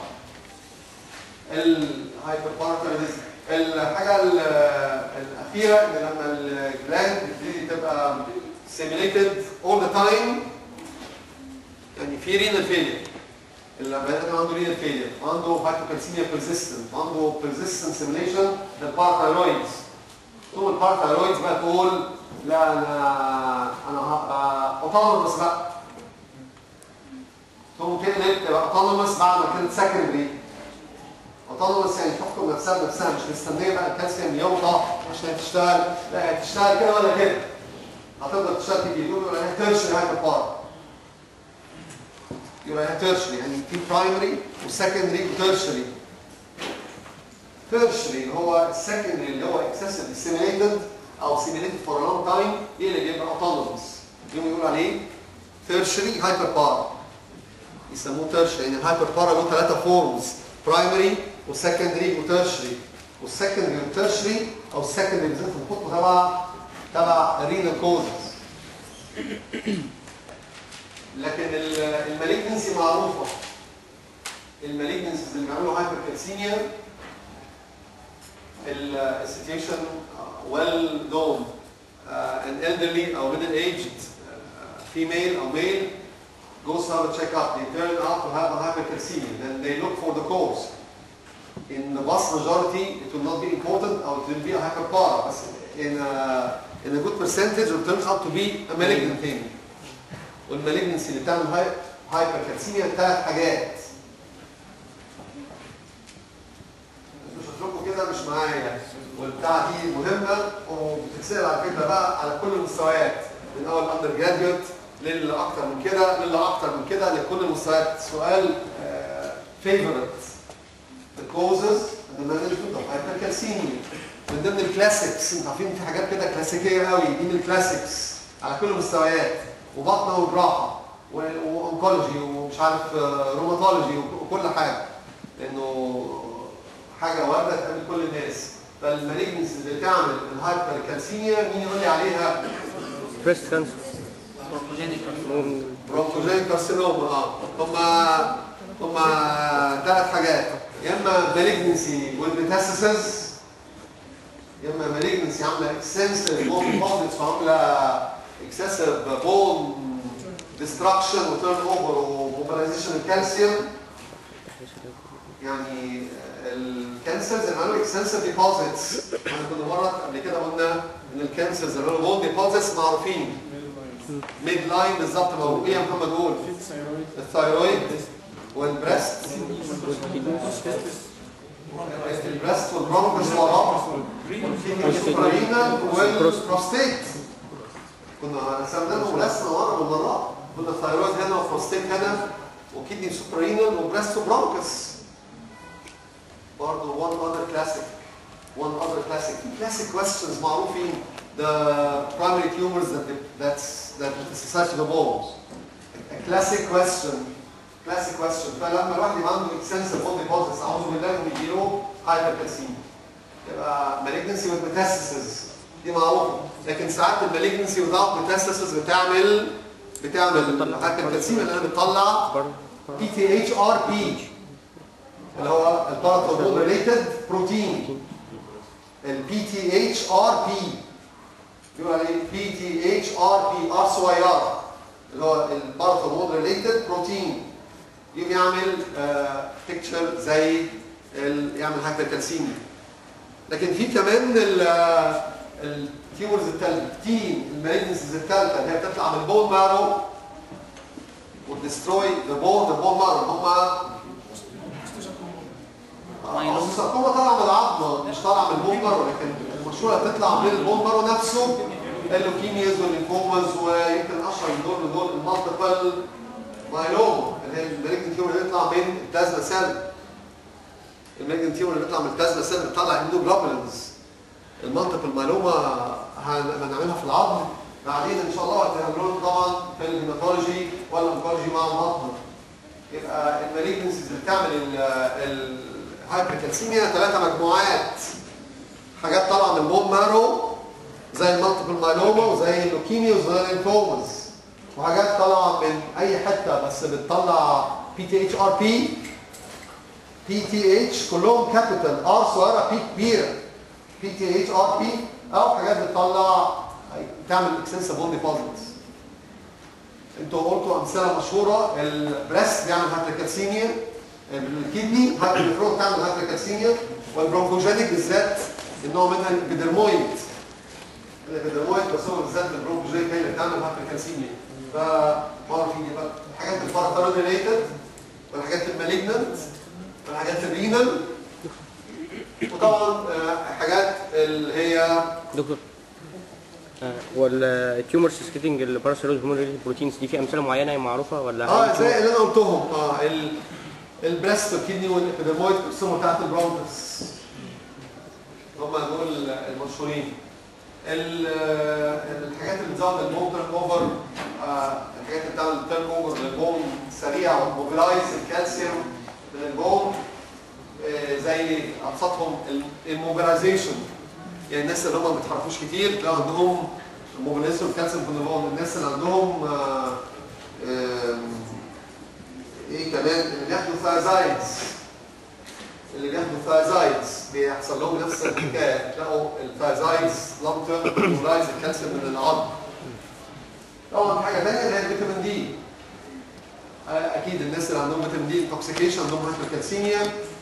الهايبر بارا الحاجه ال- الاخيره ان لما الجلاند بتبتدي تبقى سيميليتد اول ذا تايم يعني في رينال فيلير البني ادم عنده رينال فيلير عنده هايبوكالسيميا بيرسيستنت عنده بيرسيستنت سيميليشن للباراثايرويدز طول الباراثايرويدز بقى تقول لا انا انا هبقى اوتونومس بقى تقوم تقلب تبقى اوتونومس بعد ما كانت سكندري اوتونومس يعني تحكم نفسها بنفسها مش مستنيه بقى الكالسيوم يوطى عشان تشتغل لا هي تشتغل كده ولا كده هتفضل تشتغل تيجي يقولوا عليها تيرشري هايبر بار يبقى هي تيرشري يعني في برايمري وسكندري وتيرشري تيرشري اللي هو السكندري اللي هو اكسسيف سيميليتد او سيميليتد فور لونج تايم ايه اللي بيبقى اوتونومس يقوم يقول عليه تيرشري هايبر بار يسموه تيرشري يعني الهايبر بارا له ثلاثه فورمز برايمري وسكندري وتيرشري والسكندري والتيرشري او السكندري بالذات بنحطه تبع تبع الرينال كوزز لكن المالجنسي معروفه المالجنسيز اللي بيعملوا هايبر كالسيميا السيتويشن well known uh, an elderly or middle aged uh, female or male goes to have a checkup. They turn out to have a hypercalcemia. Then they look for the cause. In the vast majority, it will not be important or it will be a hyperpara. But in a, in a good percentage, it turns out to be a malignant thing. والمالجنسي اللي بتعمل هاي هايبركالسيميا ثلاث حاجات. مش هتركوا كده مش معايا والبتاعه دي مهمه وبتتسال على فكره بقى على كل المستويات من اول اندر جراديوت للي اكتر من كده للي اكتر من كده لكل المستويات سؤال فيفورت the causes and the management of hypercalcemia من ضمن الكلاسيكس انتوا عارفين في حاجات كده كلاسيكيه قوي دي من الكلاسيكس على كل المستويات وبطنه وجراحه و- وانكولوجي ومش عارف آه، روماتولوجي وكل حاجه لانه حاجه وارده تقابل كل الناس فالمالجنس اللي تعمل الهايبركالسيميا مين يقول لي عليها بريست كانسر برونكوجين كارسينوما اه هما هما ثلاث حاجات يا اما مالجنسي والميتاسيسز يا اما مالجنسي عامله اكستنسيف بون ديبوزيتس وعامله اكسسيف بون ديستراكشن وتيرن اوفر وموبيلايزيشن الكالسيوم يعني الكانسرز اللي عملوا اكستنسيف ديبوزيتس احنا كنا مره قبل كده قلنا ان الكانسرز اللي عملوا بون ديبوزيتس معروفين ميد لاين بالظبط موجود ايه يا محمد قول الثايرويد والبريست البريست والبرونكوس وراه السوبرينال والبروستيت كنا رسمنا لهم رسمه مره من المرات قلنا الثايرويد هنا والبروستيت هنا وكدني سوبرينال وبريست وبرونكوس برضه one other classic one other classic classic questions معروفين the primary tumors that that's that metastasize to the bones a classic question classic question فلما الواحد يبقى عنده extensive bone deposits اعوذ بالله انه يجي له hypercalcemia يبقى malignancy with metastasis دي معروفه لكن ساعات المالجنسي without metastasis بتعمل بتعمل hypercalcemia لانها بتطلع بي تي اتش ار بي اللي هو الباراثورمون ريليتد بروتين البي تي اتش ار بي بيقول عليه بي تي اتش ار بي ار صغيره اللي هو الباراثورمون ريليتد بروتين يجي يعمل بيكتشر زي ال- يعمل هايبركالسيميا لكن في كمان التيورز الثالثه تين المالجنسيز الثالثه اللي هي بتطلع من البون مارو وتستروي ذا بون ذا بون مارو هم السرطومه طالعه من العظمه مش طالعه من البون مارو لكن المشهوره بتطلع من البون مارو نفسه اللوكيمياز والليمفوماز ويمكن اشهر من دول من دول المالتيبل مايلوما اللي هي المالجنت تيومر اللي بيطلع من البلازما سيل المالجنت تيومر اللي بيطلع من البلازما سيل بتطلع اندوجلوبولينز المالتيبل مايلوما هنعملها في العظم بعدين ان شاء الله هتعملوها طبعا في الهيماتولوجي والانكولوجي مع البطن يبقى المالجنسيز اللي بتعمل الهايبركالسيميا ثلاثه مجموعات حاجات طالعه من بون مارو زي المالتيبل مايلوما وزي اللوكيميا وزي الليمفومز وحاجات طالعه من اي حته بس بتطلع بي تي اتش ار بي بي تي اتش كلهم كابيتال ار صغيره بي كبيره بي تي اتش ار بي او حاجات بتطلع تعمل اكستنسيف بون ديبوزيتس انتوا قلتوا امثله مشهوره البريست بيعمل هايبركالسيميا الكدني هايبرفرو بتعمل هايبركالسيميا والبرونكوجينيك بالذات النوع منها الابيدرمويد الابيدرمويد بس هو بالذات البرونكوجينيك هي اللي بتعمل هايبركالسيميا فمعروفين يبقى الحاجات الباراثيرويد ريليتد والحاجات المالجننت والحاجات الرينال وطبعا آه، حاجات اللي هي دكتور آه، والتيومر سكريتنج الباراسيروز هرمون بروتينز دي في امثله معينه معروفه ولا اه هل زي اللي انا قلتهم اه ال البريست والكدني والابيدرمويد كلهم بتاعت البرونكس هم دول المشهورين ال- الحاجات اللي بتزود البون تيرن اوفر آه، الحاجات اللي بتعمل تيرن اوفر للبون سريع وتموبيلايز الكالسيوم من البون آه، زي ابسطهم الموبيلايزيشن يعني الناس اللي هم ما بيتحركوش كتير تلاقوا عندهم موبيلايزيشن الكالسيوم في البون الناس اللي عندهم آه، آم، ايه كمان اللي بياخدوا ثايزايدز اللي بياخدوا ثايزايدز بيحصل لهم نفس الحكايه تلاقوا الثايزايدز لونج تيرم موبلايز الكالسيوم من العظم طبعا حاجه ثانيه اللي هي الفيتامين دي آه، اكيد الناس اللي عندهم فيتامين دي انتوكسيكيشن عندهم هايبركالسيميا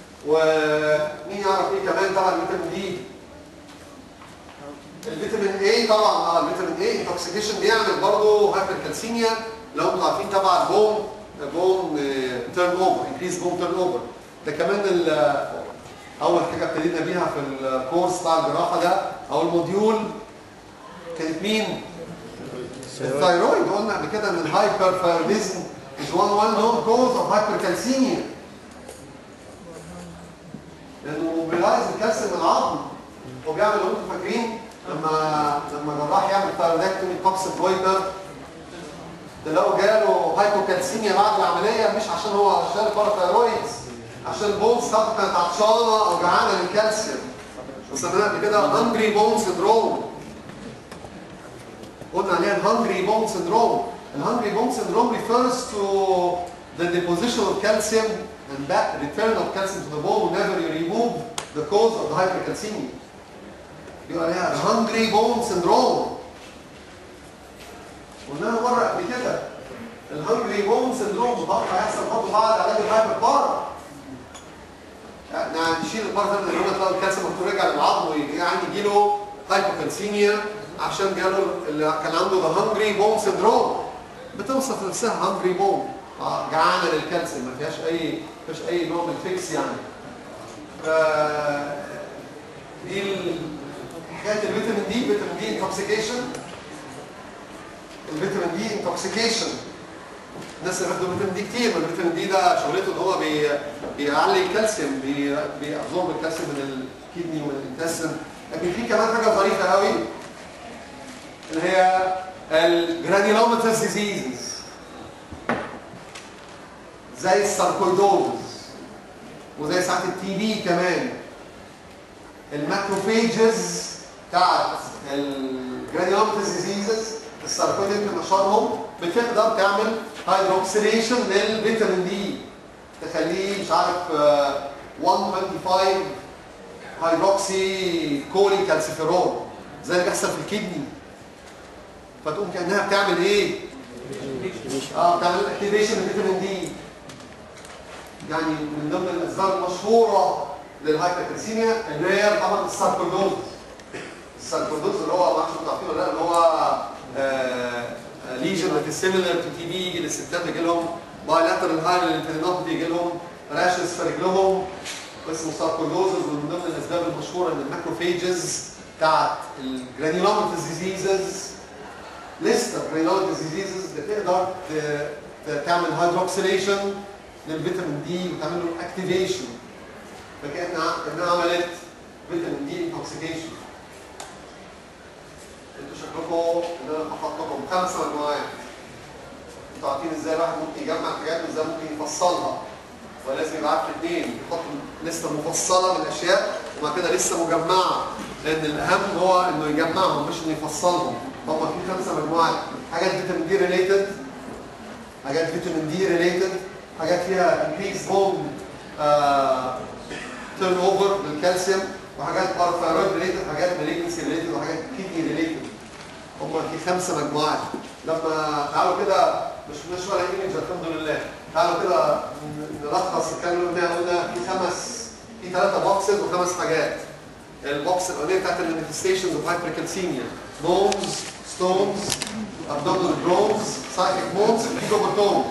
ومين يعرف ايه كمان طبعا الفيتامين دي الفيتامين اي طبعا اه الفيتامين اي انتوكسيكيشن بيعمل برضه هايبركالسيميا لو انتوا عارفين تبع البون بون تيرن اوفر انكريز بون تيرن اوفر ده كمان ال- اول حاجه ابتدينا بيها في الكورس بتاع الجراحه ده او الموديول كانت مين؟ الثايرويد قلنا قبل كده ان الهايبرثايروديزم is one well known cause of hypercalcemia لانه موبيلايز الكالسيوم من العظم هو بيعمل لو انتم فاكرين لما لما جراح يعمل ثايرويدكتومي بوكس بوينتر ده لو جاله هايبوكالسيميا بعد العمليه مش عشان هو شال باراثايرويد عشان البونز بتاعته كانت عطشانه او جعانه من الكالسيوم وسميناها قبل كده هانجري بون سندروم قلنا عليها الهانجري بون سندروم الهانجري بون سندروم refers to the deposition of calcium and that return of calcium to the bone whenever you remove the cause of the hypercalcemia يبقى عليها الهانجري بون سندروم قلناها مره قبل كده الهانجري بون سندروم متوقع يحصل برضه بعد علاج الهايبر بارا يعني نشيل البارا ده من الهرمون تلاقي الكالسيوم مكتوب رجع للعظم ويعني يجي له هايبوكالسيميا عشان جاله اللي كان عنده ذا هانجري بون سندروم بتوصف نفسها هانجري بون جعانه للكالسيوم ما فيهاش اي ما فيهاش اي نوع من الفيكس يعني ف دي ال- حكايه الفيتامين دي فيتامين دي انتوكسيكيشن الفيتامين دي انتوكسيكيشن الناس اللي بياخدوا فيتامين دي كتير ما الفيتامين دي ده شغلته ان هو بي بيعلي الكالسيوم بي بيابزورب الكالسيوم من الكدني ومن الانتستين لكن في كمان حاجه ظريفه قوي اللي هي الجرانيولوماتوس ديزيزز زي الساركويدوز وزي ساعات التي بي كمان الماكروفيجز بتاعت الجرانيولوماتوس ديزيزز الساركويد يمكن اشهرهم بتقدر تعمل هيدروكسيليشن للفيتامين دي تخليه مش عارف آه، 125 هيدروكسي كولي كالسيفيرول زي اللي بيحصل في الكدني فتقوم كانها بتعمل ايه؟ اه بتعمل اكتيفيشن للفيتامين دي يعني من ضمن الاسباب المشهوره للهايبركالسيميا اللي هي طبعا الساركويدوز الساركويدوز اللي هو ما اعرفش انتوا عارفينه ولا لا اللي هو ليجن سيميلر تو تي بي يجي للستات يجي لهم بايلاترال هايل للفينوباتي يجي لهم راشز في رجلهم اسمه ساركويدوزز ومن ضمن الاسباب المشهوره ان الماكروفيجز بتاعت الجرانيولوماتوس ديزيزز لسه جرانيولوماتوس ديزيزز بتقدر ت- ت- تعمل هيدروكسيليشن للفيتامين دي وتعمل له اكتيفيشن فكانها كانها عملت فيتامين دي انتوكسيكيشن انتوا شكلكم ان انا حاطط لكم خمس مجموعات انتوا عارفين ازاي الواحد ممكن يجمع حاجات وازاي ممكن يفصلها ولازم يبقى عارف اثنين يحط لسه مفصله من الاشياء وبعد كده لسه مجمعه لان الاهم هو انه يجمعهم مش انه يفصلهم هم في خمسه مجموعات حاجات فيتامين دي ريليتد حاجات فيتامين دي ريليتد حاجات فيها انكريز بون تيرن اوفر للكالسيوم وحاجات بارثايرويد ريليتد حاجات مالجنسي ريليتد وحاجات كيدني ريليتد هم في خمسه مجموعات لما تعالوا كده مش مش ولا ايمج الحمد لله تعالوا كده ن- نلخص الكلام اللي قلناه قلنا في خمس في ثلاثه بوكسز وخمس حاجات البوكس الاولانيه بتاعت المانيفستيشنز اوف هايبركالسيميا بونز ستونز ابدومينال برونز سايكيك بونز كيلوبرتونز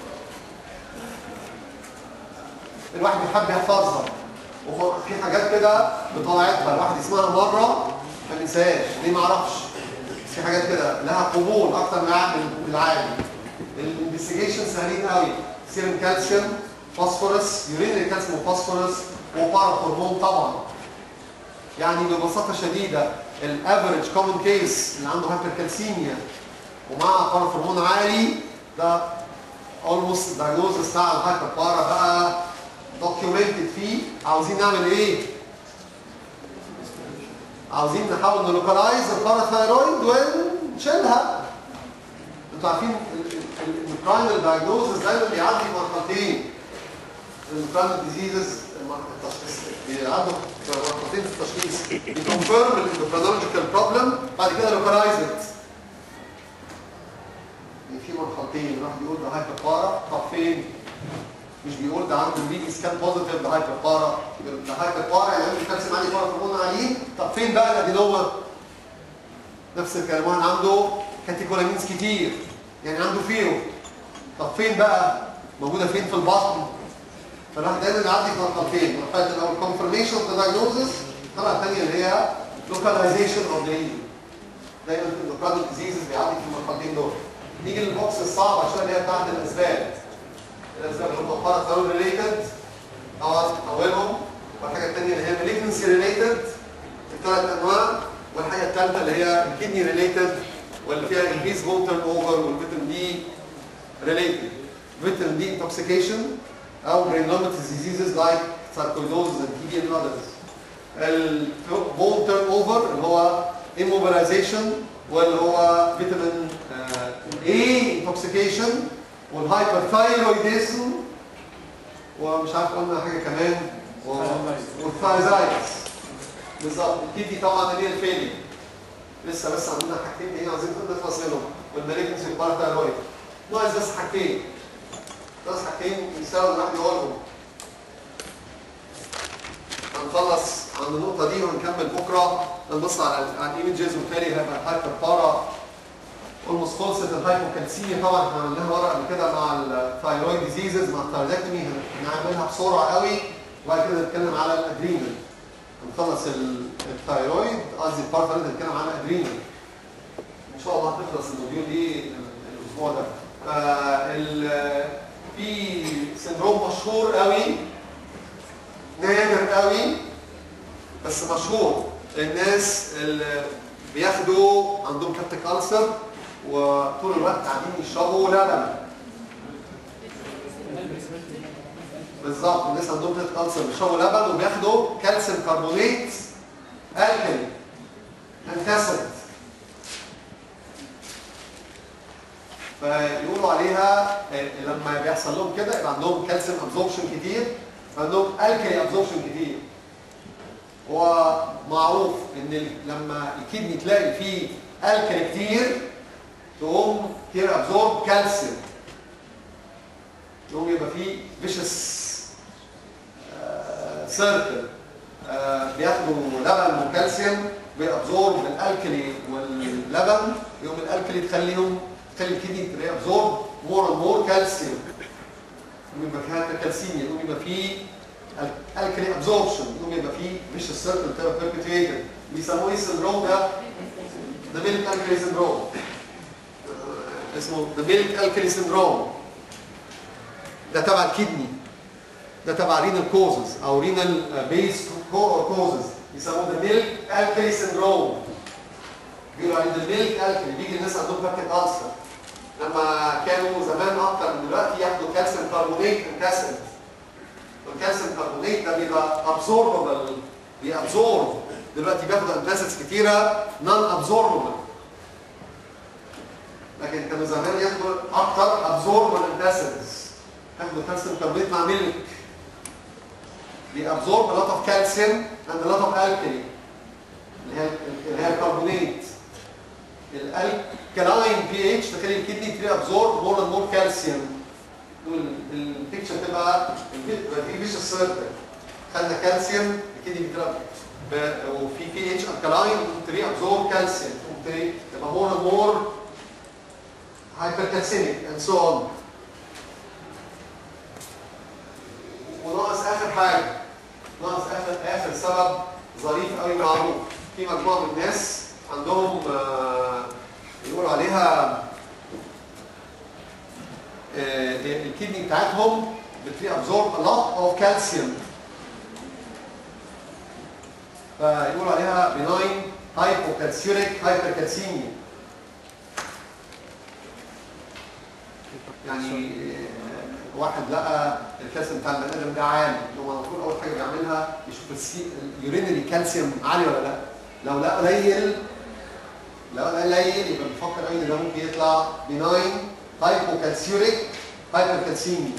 الواحد بيحب يحفظها وفي حاجات كده بطلعتها الواحد يسمعها مره ما ينساهاش ليه ما اعرفش بس في حاجات كده لها قبول اكتر من الع- من العادي الانفستيجيشن سهلين قوي سيرم كالسيوم فوسفورس يورينري كالسيوم وفوسفورس وبارا هرمون طبعا يعني ببساطه شديده الافريج كومن كيس اللي عنده هايبركالسيميا ومعاه بارا هرمون عالي ده اولموست الدايجنوزس بتاع الهايبر بارا بقى دوكيومنتد فيه عاوزين نعمل ايه؟ عاوزين نحاول نلوكالايز الباراثايرويد ونشيلها انتوا عارفين البرايمري دايجنوزس دايما بيعدي مرحلتين البرايمري ديزيزز التشخيص بيعدوا مرحلتين في التشخيص بيكونفيرم الاندوكرينولوجيكال بروبلم بعد كده لوكالايز ات في مرحلتين راح بيقول ده هايبر بارا طب فين؟ مش بيقول ده عنده بي سكان بوزيتيف ده هايبر بارا ده هايبر بارا يعني عنده كالسيوم عالي بارا هرمون عليه طب فين بقى الادينوما؟ نفس الكلام واحد عنده كاتيكولامينز كتير يعني عنده فيرو طب فين بقى؟ موجوده فين في البطن؟ فالواحد دايما يعدي في مرحلتين مرحله الاول كونفرميشن اوف ذا دايجنوزس المرحله الثانيه اللي هي لوكاليزيشن اوف ذا دايما في الاندوكراين ديزيزز بيعدي في المرحلتين دول نيجي للبوكس الصعب عشان اللي هي بتاعت الاسباب الاسباب اللي هم بارا ريليتد طبعا اولهم والحاجه الثانيه اللي هي مالجنسي ريليتد الثلاث انواع والحاجه الثالثه اللي هي الكدني ريليتد واللي فيها انكريز بون تيرن اوفر والفيتامين دي ريليتد فيتامين دي انتوكسيكيشن او granulomatous diseases like sarcoidosis and TB and others. البون تيرن اوفر اللي هو immobilization واللي هو فيتامين A intoxication والهايبرثايرويديزم ومش عارف قلنا حاجه كمان و- والثايزايتس بالظبط الكيدي طبعا اللي هي الفيلي لسه بس عندنا حاجتين ايه عايزين نخلص منهم والمالجنسي والبارثايرويد ناقص بس حاجتين ناقص حاجتين يستاهلوا الواحد يقولهم هنخلص عند النقطه دي وهنكمل بكره نبص على على الايمجز وبالتالي هيبقى الهايبر بارا اولموست خلصت الهايبوكالسيميا طبعا احنا عملناها مره قبل كده مع الثايرويد ديزيزز مع الثايرويدكتومي هنعملها بسرعه قوي وبعد كده نتكلم على الادرينال نخلص ال- الثايرويد قصدي البارثايرويد نتكلم على الادرينال ان شاء الله هتخلص الموديول دي الاسبوع ده فال- في سندروم مشهور قوي نادر قوي بس مشهور الناس اللي بياخدوا عندهم كابتك ألسر وطول الوقت قاعدين يشربوا لبن بالظبط الناس عندهم كابتك ألسر بيشربوا لبن وبياخدوا كالسيوم كربونات الكلي انتاسيد فيقولوا عليها آه، لما بيحصل لهم كده يبقى عندهم كالسيوم ابزوربشن كتير عندهم الكلي ابزوربشن كتير ومعروف ان ال- لما الكدني تلاقي فيه الكلي كتير تقوم كتير ابزورب كالسيوم يقوم يبقى فيه فيشس سيركل بياخدوا لبن وكالسيوم بيابزورب الالكلي واللبن يقوم الالكلي تخليهم تخلي الكدني تابزورب مور اند مور كالسيوم يقوم يبقى فيها كالسيميا يقوم يبقى فيه الكلي ابزوربشن يقوم يبقى فيه فيشس سيركل تبقى بيربيتويتد بيسموه ايه السندروم ده؟ ده ميلك الكلي سندروم اسمه ذا ميلك الكلي سندروم ده تبع الكدني ده تبع رينال كوزز او رينال بيس كوزز يسموه ذا ميلك الكلي سندروم بيقولوا عليه ذا ميلك الكلي بيجي الناس عندهم باكت ألسر لما كانوا زمان اكتر من دلوقتي ياخدوا كالسيوم كربونات انتاسيد والكالسيوم كربونات ده بيبقى ابزوربل بيابزورب دلوقتي بياخدوا انتاسيدز كتيره نون ابزوربل لكن كانوا زمان ياخدوا اكتر ابزوربل انتاسيدز ياخدوا كالسيوم كربونات مع ميلك بيابزورب a lot of calcium and a lot of alkali اللي هي اللي هي الكربونات الالكلاين بي اتش تخلي الكدني تري ابزورب مور اند مور كالسيوم البيكتشر تبقى تبقى في فيش سيركل خدنا كالسيوم الكدني بتبقى وفي بي اتش الكلاين تري ابزورب كالسيوم تبقى مور اند مور hypercalcemic and so on وناقص اخر حاجه ناقص اخر اخر سبب ظريف قوي معروف في مجموعه من الناس عندهم آه، يقولوا عليها آه، الكدني بتاعتهم بتري ابزورب a lot of calcium فيقولوا عليها benign hypocalciuric hypercalcemia يعني آه، واحد لقى الكالسيوم بتاع البني ادم ده عالي هو المفروض اول حاجه بيعملها يشوف السي اليورينري كالسيوم عالي ولا لا لو لقى قليل لو لقى قليل يبقى بيفكر قوي ان ده ممكن يطلع بناين هايبوكالسيوريك هايبركالسيميا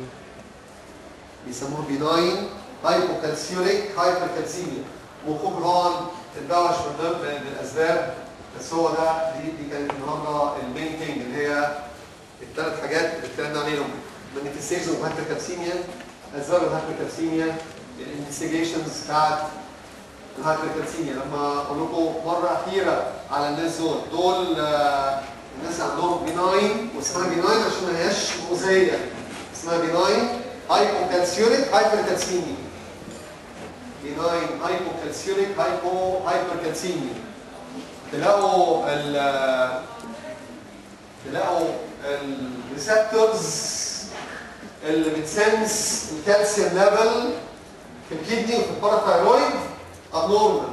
بيسموه بناين هايبوكالسيوريك هايبركالسيميا مخه طبعا تتبوش من ضمن الاسباب بس هو ده دي, دي كانت النهارده المين ثينج اللي هي الثلاث حاجات اللي اتكلمنا عليهم مانيفستيشنز اوف هايبركالسيميا اسباب الهايبركالسيميا الانفستيجيشنز بتاعت الهايبركالسيميا لما اقول لكم مره اخيره على الناس دول دول آه، الناس عندهم بيناين واسمها بيناين عشان ما هياش مؤذيه اسمها بيناين هايبوكالسيوريك هايبركالسيميا بيناين هايبوكالسيوريك هايبو هايبركالسيميا تلاقوا ال تلاقوا الريسبتورز اللي بتسنس الكالسيوم ليفل في الكدني وفي الباراثايرويد ابنورمال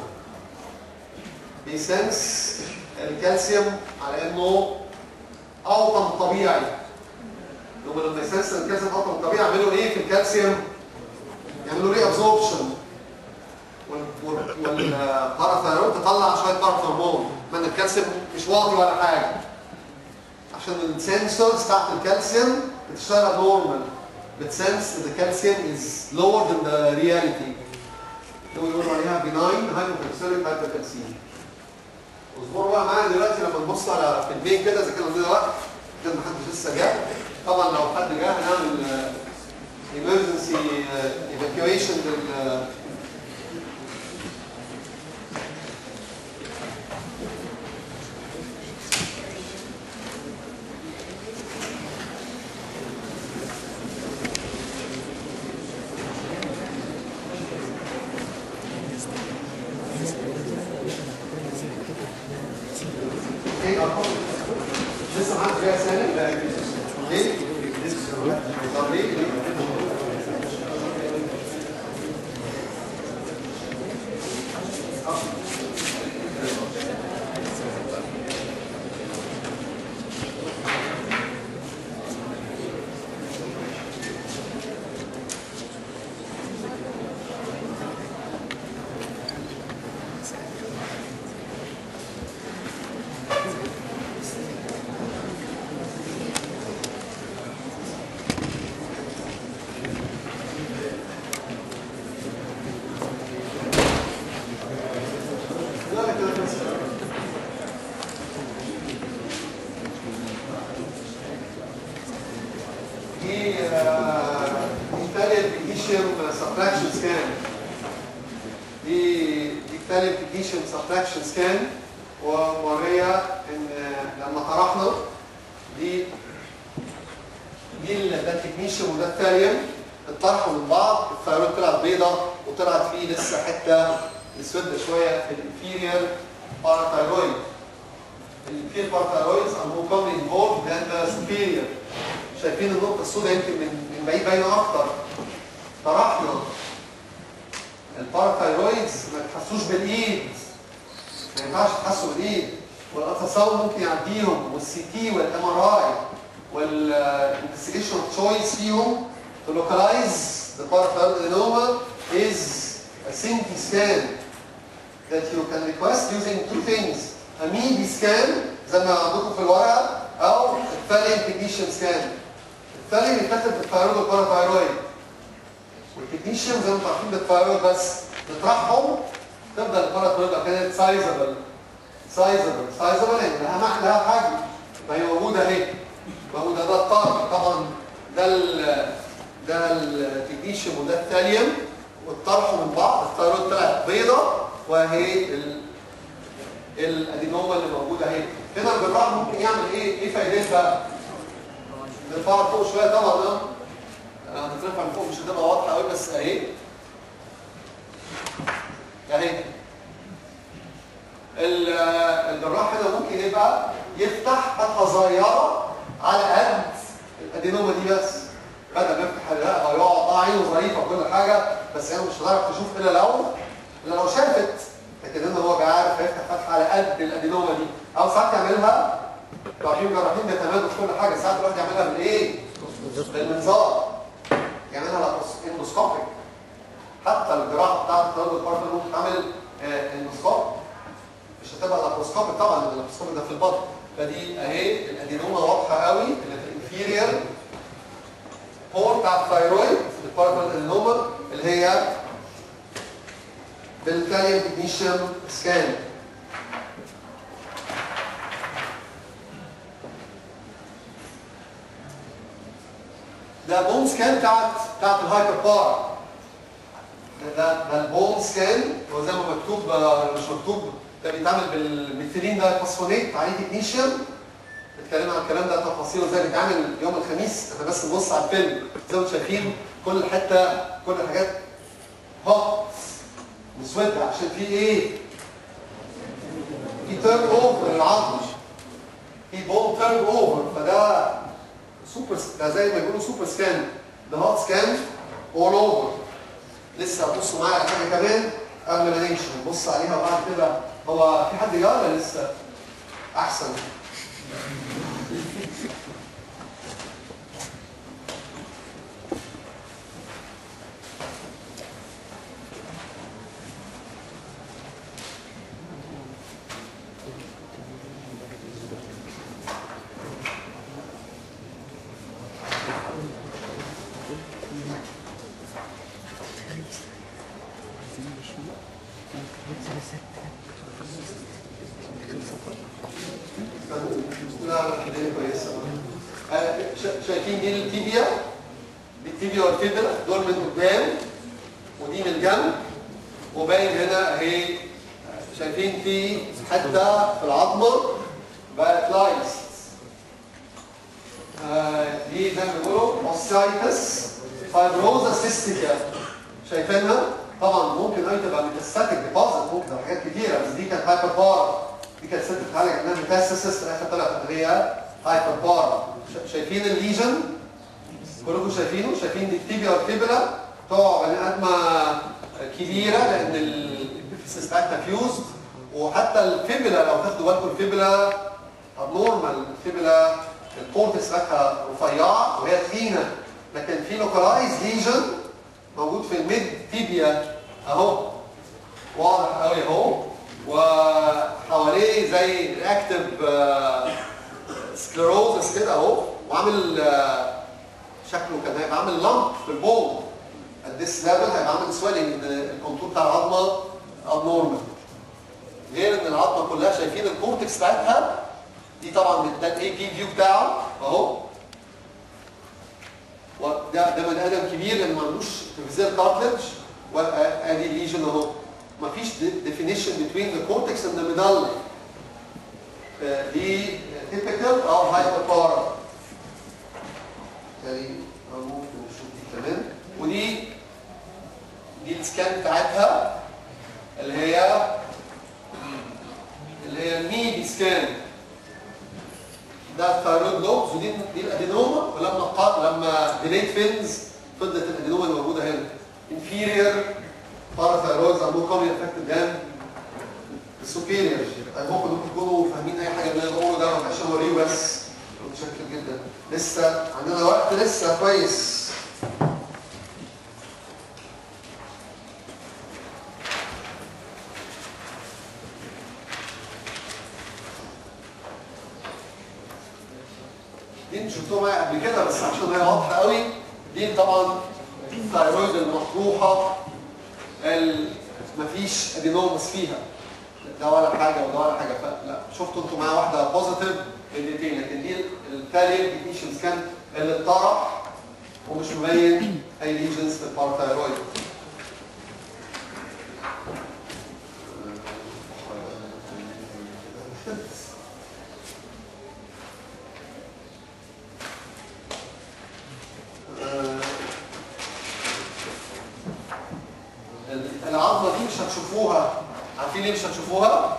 بيسنس الكالسيوم على انه اوطن طبيعي هم لما يسنس الكالسيوم اوطن طبيعي يعملوا ايه في الكالسيوم؟ يعملوا ري ابزوربشن والباراثايرويد تطلع شويه باراثورمون من الكالسيوم مش واطي ولا حاجه عشان السنسورز بتاعت الكالسيوم بتشتغل نورمال بتسنس ان الكالسيوم از lower than the reality اللي هو يقولوا عليها benign hypocalcemic hypercalcemia اصبروا بقى معايا دلوقتي لما نبص على فيلمين كده اذا كان عندنا وقت كده محدش لسه جه طبعا لو حد جه هنعمل emergency evacuation لل ايه ارقام لسه محدش جاي سالم لا ليه؟ طب ليه؟ ليه؟ لا لا كده بس دي آه، دي تالت بيجيشن سبتراكشن سكان دي دي تالت بيجيشن سبتراكشن سكان ومورية ان آه، لما طرحنا دي دي ال- ده التكنيشن وده الثاليوم اتطرحوا من بعض الثيرويد طلعت بيضة وطلعت فيه لسه حته اسودة شويه في الانفيرير باراثايرويد الانفيرير باراثايرويدز are more commonly involved than the superior شايفين النقطة السوداء يمكن من من بعيد باينة أكتر طرحنا الباراثايرويدز ما تحسوش بالإيد ما ينفعش تحسوا بالإيد والألتراساوند ممكن يعديهم والسي تي والام ار اي والانفستيجيشن اوف تشويس فيهم to localize the parathyroid adenoma is a CT scan that you can request using two things a MIDI scan زي ما عندكم في الورقه او الثالين تكنيشن سكان الثالين بيتاخد بالثيرويد والباراثايرويد والتكنيشن زي ما انتم عارفين بالثيرويد بس نطرحهم تبدا الباراثايرويد لو كانت سايزبل سايزبل سايزبل يعني لها معنى لها حجم ما هي موجوده اهي موجوده ده الطرف طبعا ده ال ده التكنيشن وده الثاليوم واتطرحوا من بعض الثيرويد طلعت بيضه وهي ال الادينوما اللي موجوده اهي هنا الجراح ممكن يعمل ايه ايه فايدتها نرفعها فوق شويه طبعا اه انا هترفع لفوق مش هتبقى واضحه قوي بس اهي اهي ال- الجراح هنا ممكن يبقى يفتح فتحه صغيره على قد الادينوما دي بس بدل ما يفتح لا هو يقعد اه عينه ظريفه وكل حاجه بس هي مش هتعرف تشوف الا لو الا لو شافت لكن هنا هو بقى عارف هيفتح فتحه على قد الادينوما دي او ساعات يعملها انتوا عارفين جراحين بيتمادوا في كل حاجه ساعات الواحد يعملها بالايه؟ بالمنظار يعملها اندوسكوبيك حتى الجراحه بتاعت التردد البارتر ممكن تعمل آه، اندوسكوب مش هتبقى لابروسكوبيك طبعا لان اللابروسكوبيك ده في البطن فدي اهي الادينوما واضحه قوي اللي في الانفيرير بور بتاع الثايرويد البارتر ادينوما اللي هي بالكاليوم تكنيشن سكان ده بون سكان بتاعت بتاعت الهايبر بار ده ده, ده البون سكان هو زي ما مكتوب آه، مش مكتوب ده بيتعمل بالميثيلين ده فوسفونيت عليه تكنيشن اتكلمنا عن الكلام ده تفاصيله ازاي بيتعمل يوم الخميس احنا بس نبص على الفيلم زي ما انتم شايفين كل حته كل الحاجات هوت مسوده عشان في ايه؟ في في تيرن اوفر العظم في بون تيرن اوفر فده سوبر ده زي ما بيقولوا سوبر سكان ده هات سكان اول اوفر لسه هتبصوا معايا على حاجه كمان قبل ما نمشي نبص عليها وبعد كده هو في حد جه ولا لسه؟ احسن لا الدنيا كويسه آه، شا- شايفين دي التيبيا دي التيبيا والفيبرا دول من قدام ودي من الجنب وباين هنا اهي شايفين في حته في العظمه بقت لايس آه، دي زي ما بيقولوا اوسايتس فايبروزا سيستيكا شايفينها طبعا ممكن اي تبقى ميتاستاتيك ديبوزيت ممكن تبقى حاجات كتيره بس دي كانت هايبر بارا دي كانت ست بتعالج انها ميتاستاسيس في الاخر طلعت ان هي هايبر بارا شا- شايفين الليجن كلكم شايفينه شايفين دي التيبيا والفيبلا تقع بني ادمه كبيره لان البيفيسيس بتاعتها فيوز وحتى الفيبلا لو تاخدوا بالكم الفيبلا ابنورمال الفيبلا الكورتكس بتاعتها رفيعه وهي تخينه لكن في لوكالايز ليجن موجود في الميد تيبيا اهو واضح قوي اهو وحواليه زي رياكتيف سكلروزس كده اهو وعامل آه، شكله كان هيبقى عامل لامب في البول at this level هيبقى عامل سويلنج ان الكونتور بتاع العظمه abnormal غير ان العظمه كلها شايفين الكورتكس بتاعتها دي طبعا ده الاي بي فيو بتاعه اهو وده ده بني ادم كبير لان ما عندوش فيزيال كارتلج وادي الليجن اهو مفيش ديفينيشن بين ذا كورتكس اند ذا ميدال دي تيبيكال او هايبر بارا يعني أو ممكن نشوف دي كمان ودي دي السكان بتاعتها اللي هي اللي هي الميدي سكان ده الثايرويد لوبز ودي دي الادينوما ولما قا- لما ديليت فينز فضلت الادينوما اللي موجوده هنا inferior parathyroids are more commonly affected than the superior I hope انكم تكونوا فاهمين اي حاجه من اللي انا بقوله ده ما بقاش اوريه بس متشكر جدا لسه عندنا وقت لسه كويس دي انتوا شفتوها معايا قبل كده بس عشان هي واضحه قوي دي طبعا الثايرويد المطروحه ال- مفيش ادينومس فيها ده ولا حاجه وده ولا حاجه فلا شفتوا انتوا معايا واحده بوزيتيف الاثنين لكن دي الثانيه الديفيشنز كان اللي اتطرح ومش مبين اي ليجنز في البارثايرويد آه، العظمه دي مش هتشوفوها عارفين ليه مش هتشوفوها؟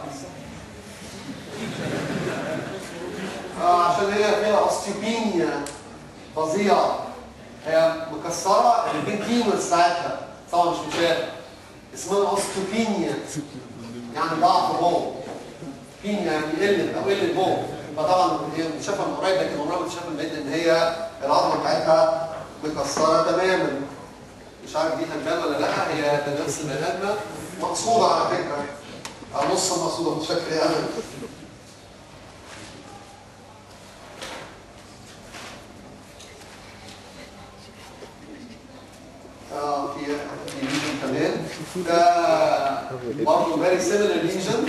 آه عشان هي فيها اوستيوبينيا فظيعه هي مكسره البنكينوس بتاعتها طبعا مش مشاهد اسمها اوستيوبينيا يعني ضعف بول بينيا يعني قله او قله بول فطبعا هي متشافه من قريب لكن عمرها ما تتشاف من بعيد لان هي العظمه بتاعتها مكسره تماما مش عارف دي هتبان ولا لا هي ده نفس البني ادمه مقصوده على فكره او نص مقصوده بشكل يعني اه في في ليجن كمان ده برضه فيري سيميلر ليجن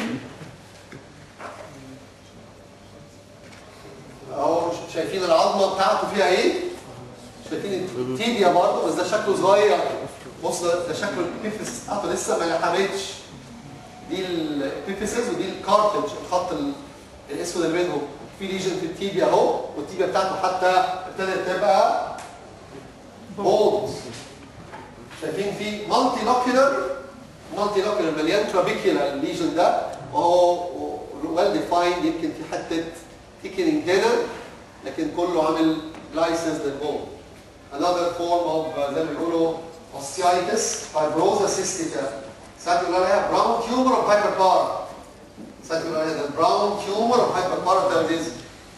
اهو شايفين العظمه بتاعته فيها ايه؟ شايفين التيبيا برضه بس ده شكله صغير بص ده ده شكله البيفيس بتاعته لسه ما لحمتش دي البيفيسز ودي الكارتلج الخط ال- الاسود اللي بينهم في ليجن في التيبيا اهو والتيبيا بتاعته حتى ابتدت تبقى بولد شايفين في مالتي لوكيولر مالتي لوكيولر مليان ترابيكيولار الليجن ده وهو ويل ديفايند يمكن في حته تيكنينج هنا لكن كله عامل لايسنس للبون another form of uh, زي ما بيقولوا osteitis fibrosa cystica ساعات يقولوا عليها brown tumor of hyperpara ساعات يقولوا عليها the brown tumor of hyperparathyroidism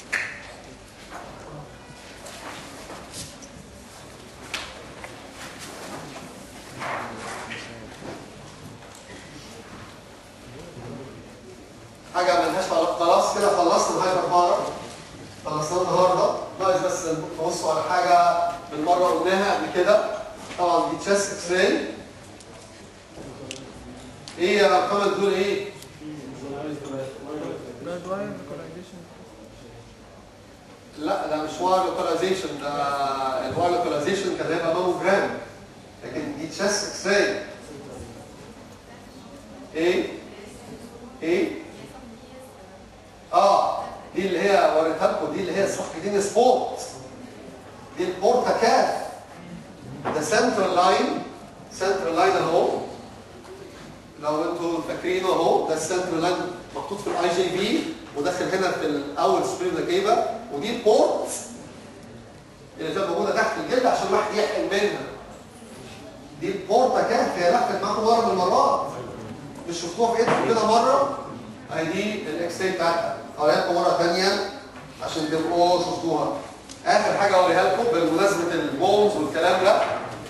حاجه ملهاش علاقه خلاص كده خلصنا الهايبربارا خلصناه النهارده ناقص بس نبصوا على حاجه بالمره قلناها قبل كده طبعا دي تشيست اكس راي ايه يا محمد دول ايه؟ لا ده مش واير لوكاليزيشن ده الواير لوكاليزيشن كان هيبقى ماموجرام لكن دي تشيست اكس راي ايه؟ ايه؟ اه دي اللي هي وريتها لكم دي اللي هي صفحتين سبورت دي البورتا كاف ده سنترال لاين سنترال لاين اهو لو انتوا فاكرينه اهو ده السنترال لاين محطوط في الاي جي بي وداخل هنا في الاول سبريم جيبه ودي البورت اللي بتبقى موجوده تحت الجلد عشان الواحد يحقن منها دي البورتا كاف هي لفت معاكم مره من المرات مش شفتوها في ايدكم كده مره اهي دي الاكس راي بتاعتها اوريها لكم مره ثانيه عشان تبقوا شفتوها اخر حاجه اوريها لكم بمناسبه البونز والكلام ده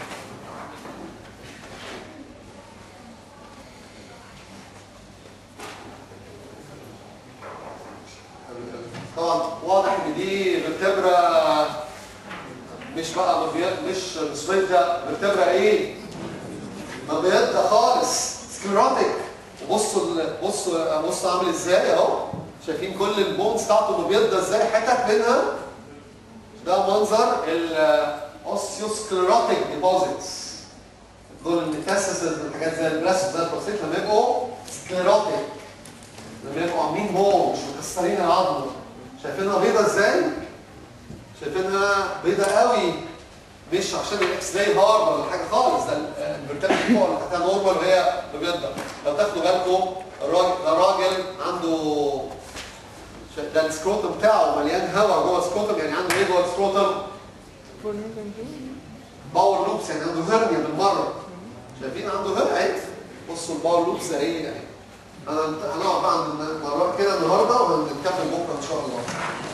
طبعا واضح ان دي فيرتبرا مش بقى مبيض مش مسوده فيرتبرا ايه؟ مبيض خالص سكليروتيك وبصوا ال- بصوا بصوا عامل ازاي اهو شايفين كل البونز بتاعته مبيضه ازاي حتت منها ده منظر الاوستيوسكليروتيك ديبوزيتس دول الميتاسيسز الحاجات زي البلاس زي البروستيت لما يبقوا سكليروتيك لما يبقوا عاملين بون مش مكسرين العظم شايفينها بيضه ازاي؟ شايفينها بيضه قوي مش عشان الاكس راي هارد ولا حاجه خالص ده البرتاب فوق اللي تحتها نورمال وهي مبيضه لو تاخدوا بالكم الراجل ده راجل عنده ش- ده السكروتم بتاعه مليان هواء جوه السكروتم يعني عنده ايه جوه السكروتم؟ باور لوبس يعني عنده هرنيا بالمره شايفين عنده هرنيا اهي بصوا الباور لوبس ده ايه يعني انا هنقعد بقى عند مرات كده النهارده ونكمل بكره ان شاء الله